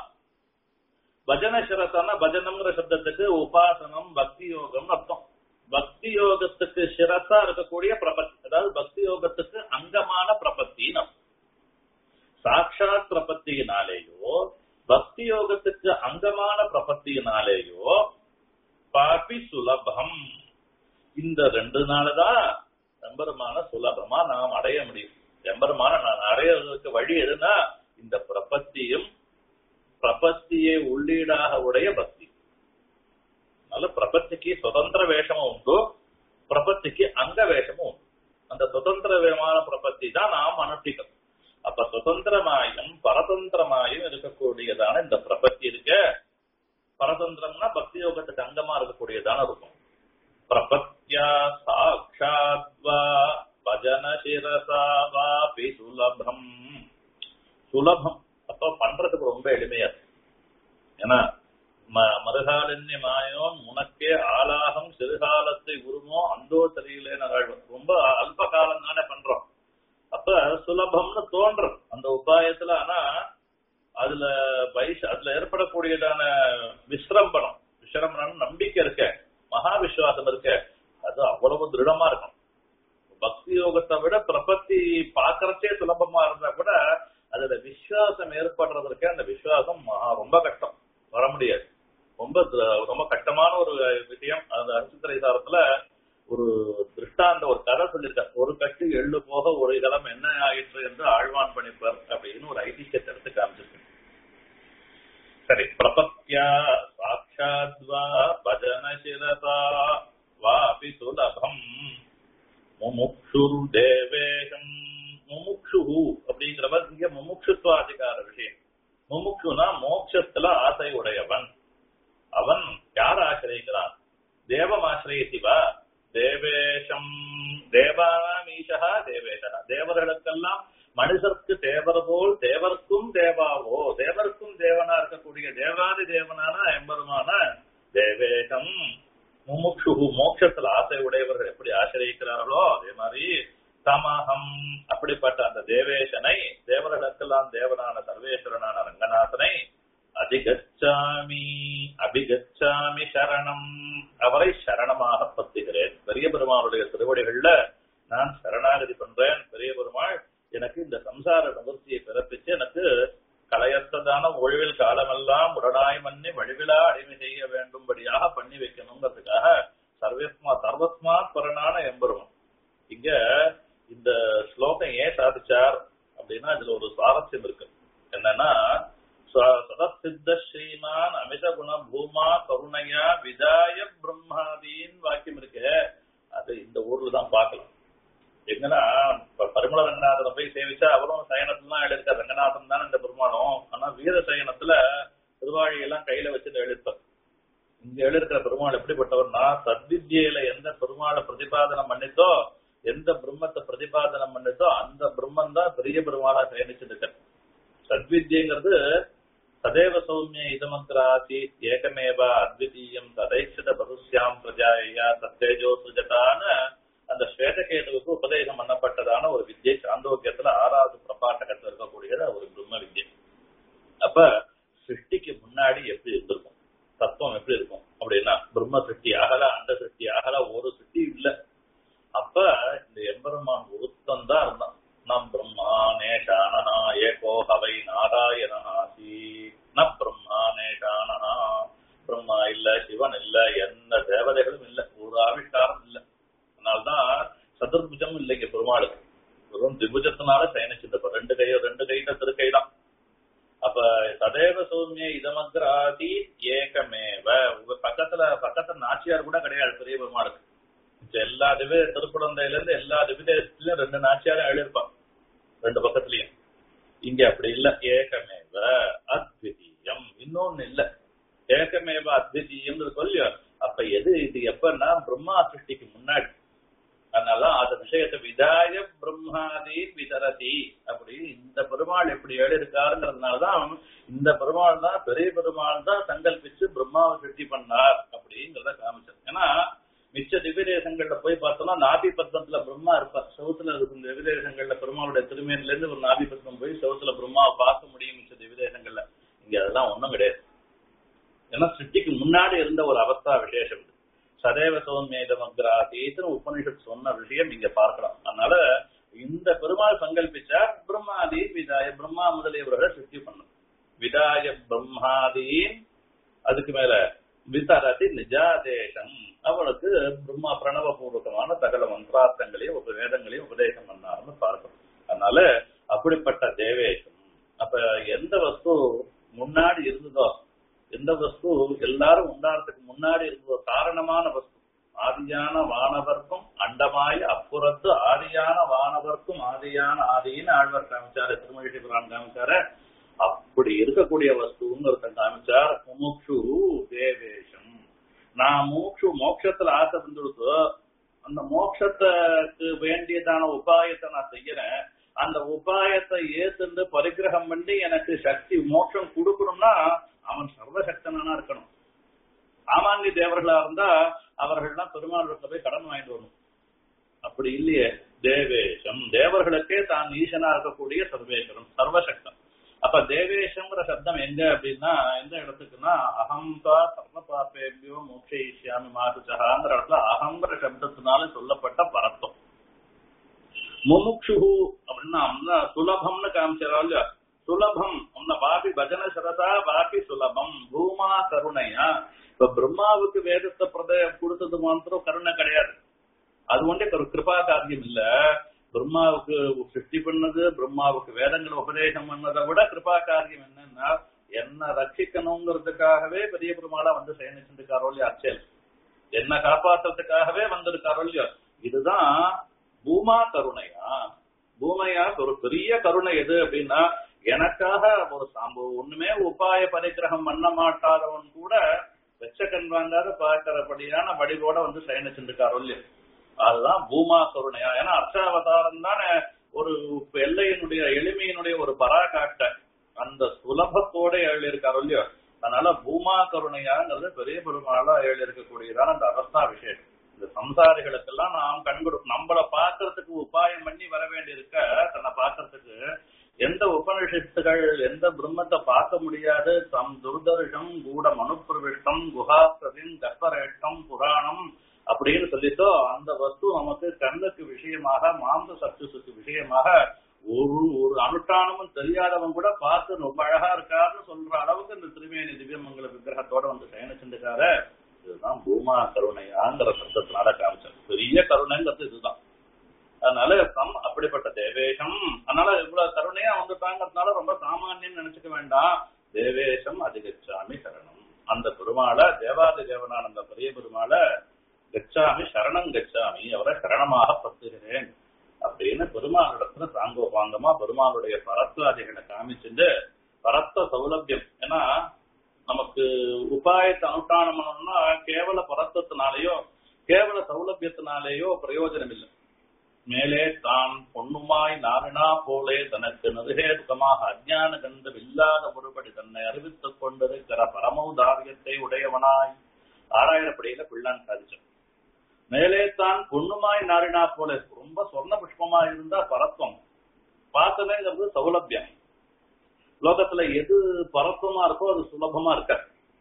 பஜன சிரசான பஜனம்ங்கிற சப்தத்துக்கு உபாசனம் பக்தி யோகம் அர்த்தம் பக்தி யோகத்துக்கு சிரசா இருக்கக்கூடிய பிரபத்தி அதாவது பக்தி யோகத்துக்கு அங்கமான பிரபத்தின்னு அர்த்தம் சாட்சாத் பிரபத்தியினாலேயோ பக்தி யோகத்துக்கு அங்கமான பிரபத்தியினாலேயோ பாபி சுலபம் இந்த ரெண்டு நாளுதான் எம்பெருமான சுலபமா நாம் அடைய முடியும் எம்பெருமான நான் அடையிறதுக்கு வழி எதுனா இந்த பிரபத்தியும் பிரபத்தியை உள்ளீடாக உடைய பக்தி அதனால பிரபத்திக்கு சுதந்திர வேஷமும் உண்டு பிரபத்திக்கு அங்க வேஷமும் உண்டு அந்த சுதந்திரமான பிரபத்தி தான் நாம் அனுஷ்டிக்கணும் அப்ப சுதந்திரமாயும் பரதந்திரமாயும் இருக்கக்கூடியதான இந்த பிரபத்தி இருக்க பரதந்திரம்னா பக்தி யோகத்துக்கு அங்கமா இருக்கக்கூடியதான இருக்கும் பிரபத்யா சாட்சாத்வா பஜன சிரசா வாபி சுலபம் சுலபம் அப்ப பண்றதுக்கு ரொம்ப எளிமையா இருக்கு ஏன்னா மருகாலன்ய மாயோன் உனக்கே ஆலாகம் சிறுகாலத்தை உருமோ அந்தோ தெரியலேன்னு ரொம்ப அல்ப காலம் தானே பண்றோம் அப்ப சுலபம்னு தோன்றும் அந்த உபாயத்துல ஆனா அதுல வைஷ அதுல ஏற்படக்கூடியதான விசிரம்பணம் விசிரம்பணம் நம்பிக்கை இருக்க மகா விசுவாசம் இருக்க அது அவ்வளவு திருடமா இருக்கும் பக்தி யோகத்தை விட பிரபத்தி பாக்குறதே சுலபமா இருந்தா கூட அதுல விசுவாசம் ஏற்படுறதுக்கு அந்த விசுவாசம் ரொம்ப கஷ்டம் வர முடியாது ரொம்ப ரொம்ப கஷ்டமான ஒரு விஷயம் அந்த அரிசித்திரை சாரத்துல ஒரு திருஷ்டாந்த ஒரு கதை சொல்லியிருக்கார் ஒரு கட்டு எள்ளு போக ஒரு இதளம் என்ன ஆயிற்று என்று ஆழ்வான் பணிப்பர் அப்படின்னு ஒரு ஐதிஹ்யத்தை எடுத்து காமிச்சிருக்கு சரி பிரபத்யா சாட்சாத்வா பஜன சிரசா வாபி சுலபம் முமுக்ஷுர் தேவேகம் முமுக்ஷு அப்படிங்கிறவர் இங்க முமுக்ஷுத்வாதிகார விஷயம் முமுக்ஷுனா மோட்சத்துல ஆசை உடையவன் அவன் யார் ஆசிரியக்கிறான் தேவம் ஆசிரியத்திவா தேவேஷம் தேவானாம் ஈஷா தேவேஷா தேவர்களுக்கெல்லாம் மனுஷருக்கு தேவர் போல் தேவர்க்கும் தேவாவோ தேவர்க்கும் தேவனா இருக்கக்கூடிய தேவாதி தேவனான எம்பெருமான தேவேஷம் முமுக்ஷு மோட்சத்துல ஆசை உடையவர்கள் எப்படி ஆசிரியக்கிறார்களோ அதே மாதிரி தமகம் அப்படிப்பட்ட அந்த தேவேசனை தேவர்களுக்கெல்லாம் தேவனான சர்வேஸ்வரனான ரங்கநாதனை அதிகச்சாமி அபிகச்சாமி சரணம் அவரை சரணமாக பத்துகிறேன் பெரிய பெருமாளுடைய திருவடிகள்ல நான் சரணாகதி பண்றேன் பெரிய பெருமாள் எனக்கு இந்த சம்சார நிவர்த்தியை பிறப்பிச்சு எனக்கு கலையற்றதான ஒழிவில் காலமெல்லாம் உடனாய் மண்ணி வழிவிழா அடிமை செய்ய வேண்டும்படியாக பண்ணி வைக்கணுங்கிறதுக்காக சர்வஸ்மா சர்வஸ்மாத் பரனான எம்பெருமான் இங்க இந்த ஸ்லோகம் ஏன் சாதிச்சார் அப்படின்னா இதுல ஒரு சுவாரஸ்யம் இருக்கு என்னன்னா சதசித்த ஸ்ரீமான் அமித குண பூமா கருணையா விதாய பிரம்மாதீன் வாக்கியம் இருக்கு அது இந்த ஊர்ல தான் பார்க்கலாம் எங்கன்னா இப்ப பரிமள ரங்கநாதனை போய் சேவிச்சா அவரும் சயனத்துலாம் எழுதிருக்கார் ரங்கநாதன் தான் இந்த பெருமானும் ஆனா வீர சயனத்துல திருவாழியெல்லாம் கையில வச்சுட்டு எழுதிப்பார் இங்க எழுதிருக்கிற பெருமாள் எப்படிப்பட்டவர்னா சத்வித்யில எந்த பெருமாளை பிரதிபாதனம் பண்ணித்தோ எந்த பிரம்மத்தை பிரதிபாதனம் பண்ணித்தோ அந்த பிரம்மன் தான் பெரிய பெருமாளா சயனிச்சிருக்க சத்வித்யங்கிறது சதேவ சௌமிய இதமந்திராசி ஏகமேவா அத்விதீயம் ததைச்சித பகுஸ்யாம் பிரஜாயா சத்தேஜோ சுஜதான அந்த ஸ்வேதகேதுவுக்கு உபதேசம் பண்ணப்பட்டதான ஒரு வித்யை சாந்தோக்கியத்துல ஆறாவது பிரபாட்டகத்துல இருக்கக்கூடியது ஒரு பிரம்ம வித்யை அப்ப சிருஷ்டிக்கு முன்னாடி எப்படி இருந்திருக்கும் தத்துவம் எப்படி இருக்கும் அப்படின்னா பிரம்ம சிருஷ்டி அகல அந்த சிருஷ்டி அகல ஒரு சிருஷ்டி இல்ல அப்ப இந்த எம்பெருமான் ஒருத்தம் தான் இருந்தான் ந பிரம்மானேஷானனா ஏகோ ஹவை நாராயணாசி ந பிரம்மானேஷானனா பிரம்மா இல்ல சிவன் இல்ல எந்த தேவதைகளும் இல்ல ஒரு ஆவிஷ்காரம் இல்ல அதனால்தான் சதுர்புஜம் இல்லைங்க பெருமாளுக்கு வெறும் திபுஜத்தினால பயணிச்சிருந்தப்ப ரெண்டு கையோ ரெண்டு கையில திருக்கை தான் அப்ப ததேவ சௌமிய இதமக்ராதி ஏகமேவ உங்க பக்கத்துல பக்கத்துல நாச்சியார் கூட கிடையாது பெரிய பெருமாளுக்கு மிச்ச எல்லா திவ்ய திருக்குழந்தையில இருந்து எல்லா திவ்யதேசத்திலயும் ரெண்டு நாச்சியாரும் எழுதிருப்பான் ரெண்டு பக்கத்துலயும் இங்க அப்படி இல்ல ஏகமேவ அத்விதீயம் இன்னொன்னு இல்ல ஏகமேவ அத்விதீயம் சொல்லியோ அப்ப எது இது எப்பன்னா பிரம்மா சிருஷ்டிக்கு முன்னாடி அதனால அந்த விஷயத்தை விதாய பிரம்மாதி விதரதி அப்படி இந்த பெருமாள் எப்படி எழுதிருக்காருங்கிறதுனாலதான் இந்த பெருமாள் தான் பெரிய பெருமாள் தான் சங்கல்பிச்சு பிரம்மாவை சிருஷ்டி பண்ணார் அப்படிங்கிறத காமிச்சார் ஏன்னா மிச்ச திவ்ய தேசங்கள்ல போய் பார்த்தோம்னா நாபி பத்மத்துல பிரம்மா இருப்பார் சவுத்துல இருக்கும் திவ்ய தேசங்கள்ல பெருமாளுடைய திருமேனில இருந்து ஒரு நாபி பத்மம் போய் சவுத்துல பிரம்மாவை பார்க்க முடியும் மிச்ச திவ்ய தேசங்கள்ல இங்க அதெல்லாம் ஒண்ணும் கிடையாது ஏன்னா சிருஷ்டிக்கு முன்னாடி இருந்த ஒரு அவஸ்தா விசேஷம் இது சதேவ சோன்மேதமக்ராதீத்னு உபனிஷத் சொன்ன விஷயம் இங்க பார்க்கலாம் அதனால இந்த பெருமாள் சங்கல்பிச்சார் பிரம்மாதி விதாய பிரம்மா முதலியவர்களை சிருஷ்டி பண்ணும் விதாய பிரம்மாதீன் அதுக்கு மேல விதரதி நிஜாதேசம் அவளுக்கு பிரம்மா பிரணவ பூர்வகமான சகல மந்திரார்த்தங்களையும் உப வேதங்களையும் உபதேசம் பண்ணார்னு பார்க்கணும் அதனால அப்படிப்பட்ட தேவேசம் அப்ப எந்த வஸ்து முன்னாடி இருந்ததோ எந்த வஸ்து எல்லாரும் உண்டாறதுக்கு முன்னாடி இருந்ததோ காரணமான வஸ்து ஆதியான வானவர்க்கும் அண்டமாய் அப்புறத்து ஆதியான வானவர்க்கும் ஆதியான ஆதின்னு ஆழ்வார் காமிச்சாரு திருமழிசை புரான் காமிச்சாரு அப்படி இருக்கக்கூடிய வஸ்துன்னு ஒருத்தன் காமிச்சார் முமுக்ஷு தேவேஷம் நான் மூக்ஷு மோட்சத்துல ஆசை வந்துடுதோ அந்த மோட்சத்துக்கு வேண்டியதான உபாயத்தை நான் செய்யறேன் அந்த உபாயத்தை ஏத்துண்டு பரிகிரகம் பண்ணி எனக்கு சக்தி மோட்சம் கொடுக்கணும்னா அவன் சர்வசக்தனானா இருக்கணும் சாமானிய தேவர்களா இருந்தா அவர்கள்லாம் பெருமாள் போய் கடன் வாங்கிட்டு வரணும் அப்படி இல்லையே தேவேஷம் தேவர்களுக்கே தான் ஈசனா இருக்கக்கூடிய சர்வேஸ்வரம் சர்வசக்தம் அப்ப தேவேஷங்கிற சப்தம் எங்க அப்படின்னா எந்த இடத்துக்குன்னா அகம்பா சர்வ பாப்பேபியோ மோட்சயிஷ்யாமி மாதுச்சகாங்கிற இடத்துல அகங்கிற சப்தத்தினால சொல்லப்பட்ட பரத்தம் முமுக்ஷு அப்படின்னா சுலபம்னு காமிச்சாரோ இல்லையா சுலபம் உன்ன பாபி பஜன சரதா பாபி சுலபம் பூமா கருணையா இப்ப பிரம்மாவுக்கு வேதத்தை பிரதய கொடுத்தது மாத்திரம் கருணை கிடையாது அது ஒன்றே ஒரு கிருபா காரியம் இல்ல பிரம்மாவுக்கு சிருஷ்டி பண்ணது பிரம்மாவுக்கு வேதங்களை உபதேசம் பண்ணதை விட கிருபா காரியம் என்னன்னா என்ன ரட்சிக்கணுங்கிறதுக்காகவே பெரிய பெருமாளா வந்து சயனிச்சிருக்காரோ இல்லையா அச்சல் என்ன காப்பாத்துறதுக்காகவே வந்திருக்காரோ இல்லையா இதுதான் பூமா கருணையா பூமையா ஒரு பெரிய கருணை எது அப்படின்னா எனக்காக ஒரு சாம்பு ஒண்ணுமே உபாய பரிகிரகம் பண்ண மாட்டாதவன் கூட வெச்ச கண் வாங்காத பார்க்கிறபடியான வடிவோட வந்து சயனிச்சிருக்காரோ இல்லையா அதுதான் பூமா கருணையா ஏன்னா அர்ச்சாவதாரம் தானே ஒரு எல்லையினுடைய எளிமையினுடைய ஒரு பராகாட்ட அந்த சுலபத்தோட எழுதியிருக்காரோ இல்லையோ அதனால பூமா கருணையாங்கிறது பெரிய பெருமாளா எழுதியிருக்கக்கூடியதான அந்த அவஸ்தா விசேஷம் இந்த சம்சாரிகளுக்கெல்லாம் நாம் கண்கொடு நம்மள பாக்குறதுக்கு உபாயம் பண்ணி வர வேண்டியிருக்க தன்னை பாக்குறதுக்கு எந்த உபனிஷத்துகள் எந்த பிரம்மத்தை பார்க்க முடியாது தம் துர்தர்ஷம் கூட மனுப்பிரவிஷ்டம் குஹாசதின் கர்ப்பரேட்டம் புராணம் அப்படின்னு சொல்லிட்டோ அந்த வஸ்து நமக்கு கண்ணுக்கு விஷயமாக மாம்ச சத்துசுக்கு விஷயமாக ஒரு ஒரு அனுஷ்டானமும் தெரியாதவன் கூட பார்த்து ரொம்ப அழகா இருக்காருன்னு சொல்ற அளவுக்கு இந்த திருமேனி திவ்யமங்கல விக்கிரகத்தோட வந்து சயனிச்சுருக்காரு இதுதான் பூமா கருணையாங்கிற சப்தத்தினால காமிச்சார் பெரிய கருணைங்கிறது இதுதான் அதனால சம் அப்படிப்பட்ட தேவேஷம் அதனால இவ்வளவு கருணையா வந்துட்டாங்கிறதுனால ரொம்ப சாமானியம் நினைச்சுக்க வேண்டாம் தேவேஷம் அதிகச்சாமி சரணம் அந்த பெருமாளை தேவாதி தேவனான அந்த பெரிய பெருமாளை கச்சாமி சரணம் கச்சாமி அவரை சரணமாக பத்துகிறேன் அப்படின்னு பெருமாளிடத்துல சாங்கோபாங்கமா பெருமாளுடைய பரத்வாதிகளை காமிச்சுட்டு பரத்த சௌலபியம் ஏன்னா நமக்கு உபாயத்தை அனுஷ்டானம் பண்ணணும்னா கேவல பரத்தத்தினாலேயோ கேவல சௌலபியத்தினாலேயோ பிரயோஜனம் இல்லை மேலே தான் பொண்ணுமாய் நாவினா போலே தனக்கு நதுகேதுகமாக அஜ்ஞான கந்தம் இல்லாத ஒருபடி தன்னை அறிவித்துக் கொண்டிருக்கிற பரமௌதாரியத்தை உடையவனாய் ஆறாயிரப்படியில பிள்ளான் சாதிச்சான் மேலே தான் பொண்ணுமாய் நாரினா போல ரொம்ப சொர்ண புஷ்பமா இருந்தா பரத்வம் பார்த்தனேங்கிறது சௌலபியம் லோகத்துல எது பரத்வமா இருக்கோ அது சுலபமா இருக்க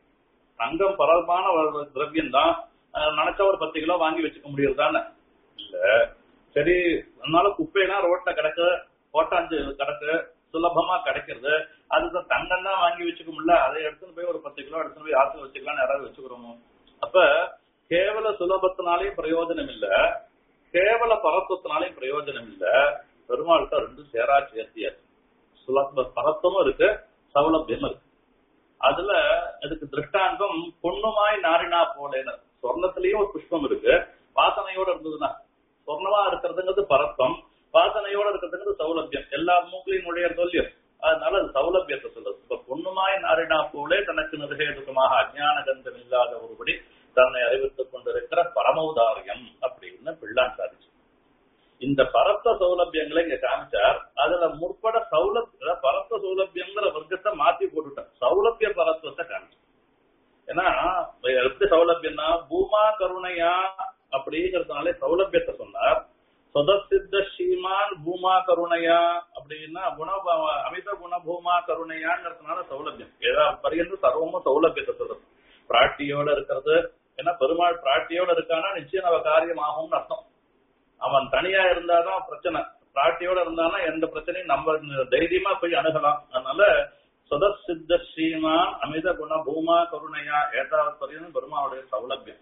தங்கம் பரவமான திரவியம் தான் நினைச்ச ஒரு பத்து கிலோ வாங்கி வச்சுக்க முடியுது தானே இல்ல சரி அதனால குப்பையெல்லாம் ரோட்ல கிடக்க கோட்டாஞ்சு கிடக்கு சுலபமா கிடைக்கிறது அதுதான் தங்கம் தான் வாங்கி வச்சுக்க முடியல அதை எடுத்துன்னு போய் ஒரு பத்து கிலோ எடுத்துன்னு போய் ஆத்துல வச்சுக்கலாம்னு யாராவது வச்சுக்கிறோமோ அப்ப கேவல சுலபத்தினாலையும் பிரயோஜனம் இல்ல கேவல பரத்துவத்தினாலையும் பிரயோஜனம் இல்ல பெருமாள்கிட்ட ரெண்டும் சேரா சேர்த்தியாச்சு சுலப பரத்துவமும் இருக்கு சௌலபியமும் இருக்கு அதுல அதுக்கு திருஷ்டாந்தம் பொண்ணுமாய் நாரினா போலேன்னு சொர்ணத்திலயும் ஒரு புஷ்பம் இருக்கு வாசனையோட இருந்ததுன்னா சொர்ணமா இருக்கிறதுங்கிறது பரத்தம் வாசனையோட இருக்கிறதுங்கிறது சௌலபியம் எல்லா மூக்களையும் நுழையிறது இல்லையோ அதனால அது சௌலபியத்தை சொல்றது இப்ப பொண்ணுமாய் நாரினா போலே தனக்கு நிருகேதுக்கமாக அஜ்ஞான கந்தம் இல்லாத ஒருபடி தன்னை அறிவித்துக் கொண்டிருக்கிற பரமௌதாரியம் அப்படின்னு பிள்ளான் சாதிச்சு இந்த பரத்த சௌலபியங்களை இங்க காமிச்சார் அதுல முற்பட சௌலபிய பரத்த சௌலபியங்கிற வர்க்கத்தை மாத்தி போட்டுட்டார் சௌலபிய பரத்துவத்தை காமிச்சார் ஏன்னா எப்படி சௌலபியம்னா பூமா கருணையா அப்படிங்கறதுனாலே சௌலபியத்தை சொன்னார் சொதசித்த ஸ்ரீமான் பூமா கருணையா அப்படின்னா குண அமித குண பூமா கருணையாங்கிறதுனால சௌலபியம் ஏதா பரியந்து சர்வமும் சௌலபியத்தை சொல்றது பிராட்டியோட இருக்கிறது ஏன்னா பெருமாள் பிராட்டியோட இருக்கானா நிச்சயம் அவ காரியம் ஆகும்னு அர்த்தம் அவன் தனியா இருந்தாதான் பிரச்சனை பிராட்டியோட இருந்தானா எந்த பிரச்சனையும் நம்ம தைரியமா போய் அணுகலாம் அதனால சுதசித்த ஸ்ரீமான் அமித குண பூமா கருணையா ஏதாவது பரியந்தம் பெருமாளுடைய சௌலபியம்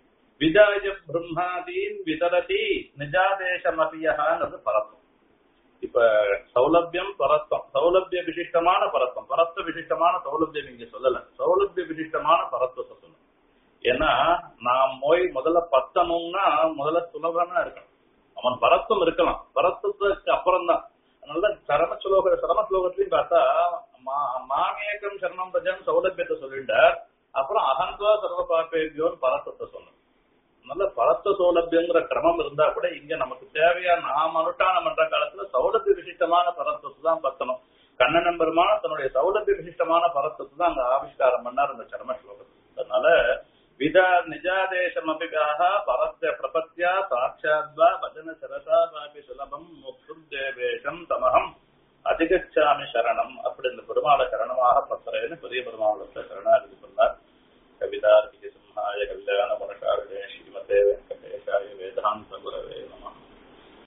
விஜாய பிரம்மாதீன் விதரதி நிஜாதேசமபியகான்றது பரத்தம் இப்ப சௌலபியம் பரத்தம் சௌலபிய விசிஷ்டமான பரத்தம் பரத்த விசிஷ்டமான சௌலபியம் இங்க சொல்லல சௌலபிய விசிஷ்டமான பரத்துவத்தை சொல்லணும் ஏன்னா நாம் போய் முதல்ல பத்தணும்னா முதல்ல சுலபமா இருக்கணும் அவன் பரத்தம் இருக்கலாம் பரத்தத்துக்கு அப்புறம் தான் அதனால சரம சுலோக சரம ஸ்லோகத்திலையும் பார்த்தா மாமேகம் சரணம் பஜன் சௌலபியத்தை சொல்லிட்டார் அப்புறம் அகந்தா சர்வ பாப்பேபியோன்னு பரத்தத்தை சொன்னார் நல்ல பரத்த சௌலபியங்கிற கிரமம் இருந்தா கூட இங்க நமக்கு தேவையான நாம் அனுஷ்டானம் பண்ற காலத்துல சௌலபிய விசிஷ்டமான பரத்தத்தை தான் பத்தணும் கண்ணன் பெருமான தன்னுடைய சௌலபிய விசிஷ்டமான பரத்தத்தை தான் அங்க ஆவிஷ்காரம் பண்ணார் இந்த சரம ஸ்லோகத்தில் அதனால விதா நிஜாதேசமபிகாக பரஸ்ய பிரபத்யா சாட்சாத்வா பஜன சரசா பாபி சுலபம் முக்ஷும் தேவேஷம் தமகம் அதிகச்சாமி சரணம் அப்படி இந்த பெருமாளை சரணமாக பத்திரேன்னு பெரிய பெருமாளத்தை சரணாகதி சொன்னார் கவிதார்த்திக சிம்ஹாய கல்யாண மனசாரணே ஸ்ரீமதே வெங்கடேஷாய வேதாந்த குரவே நம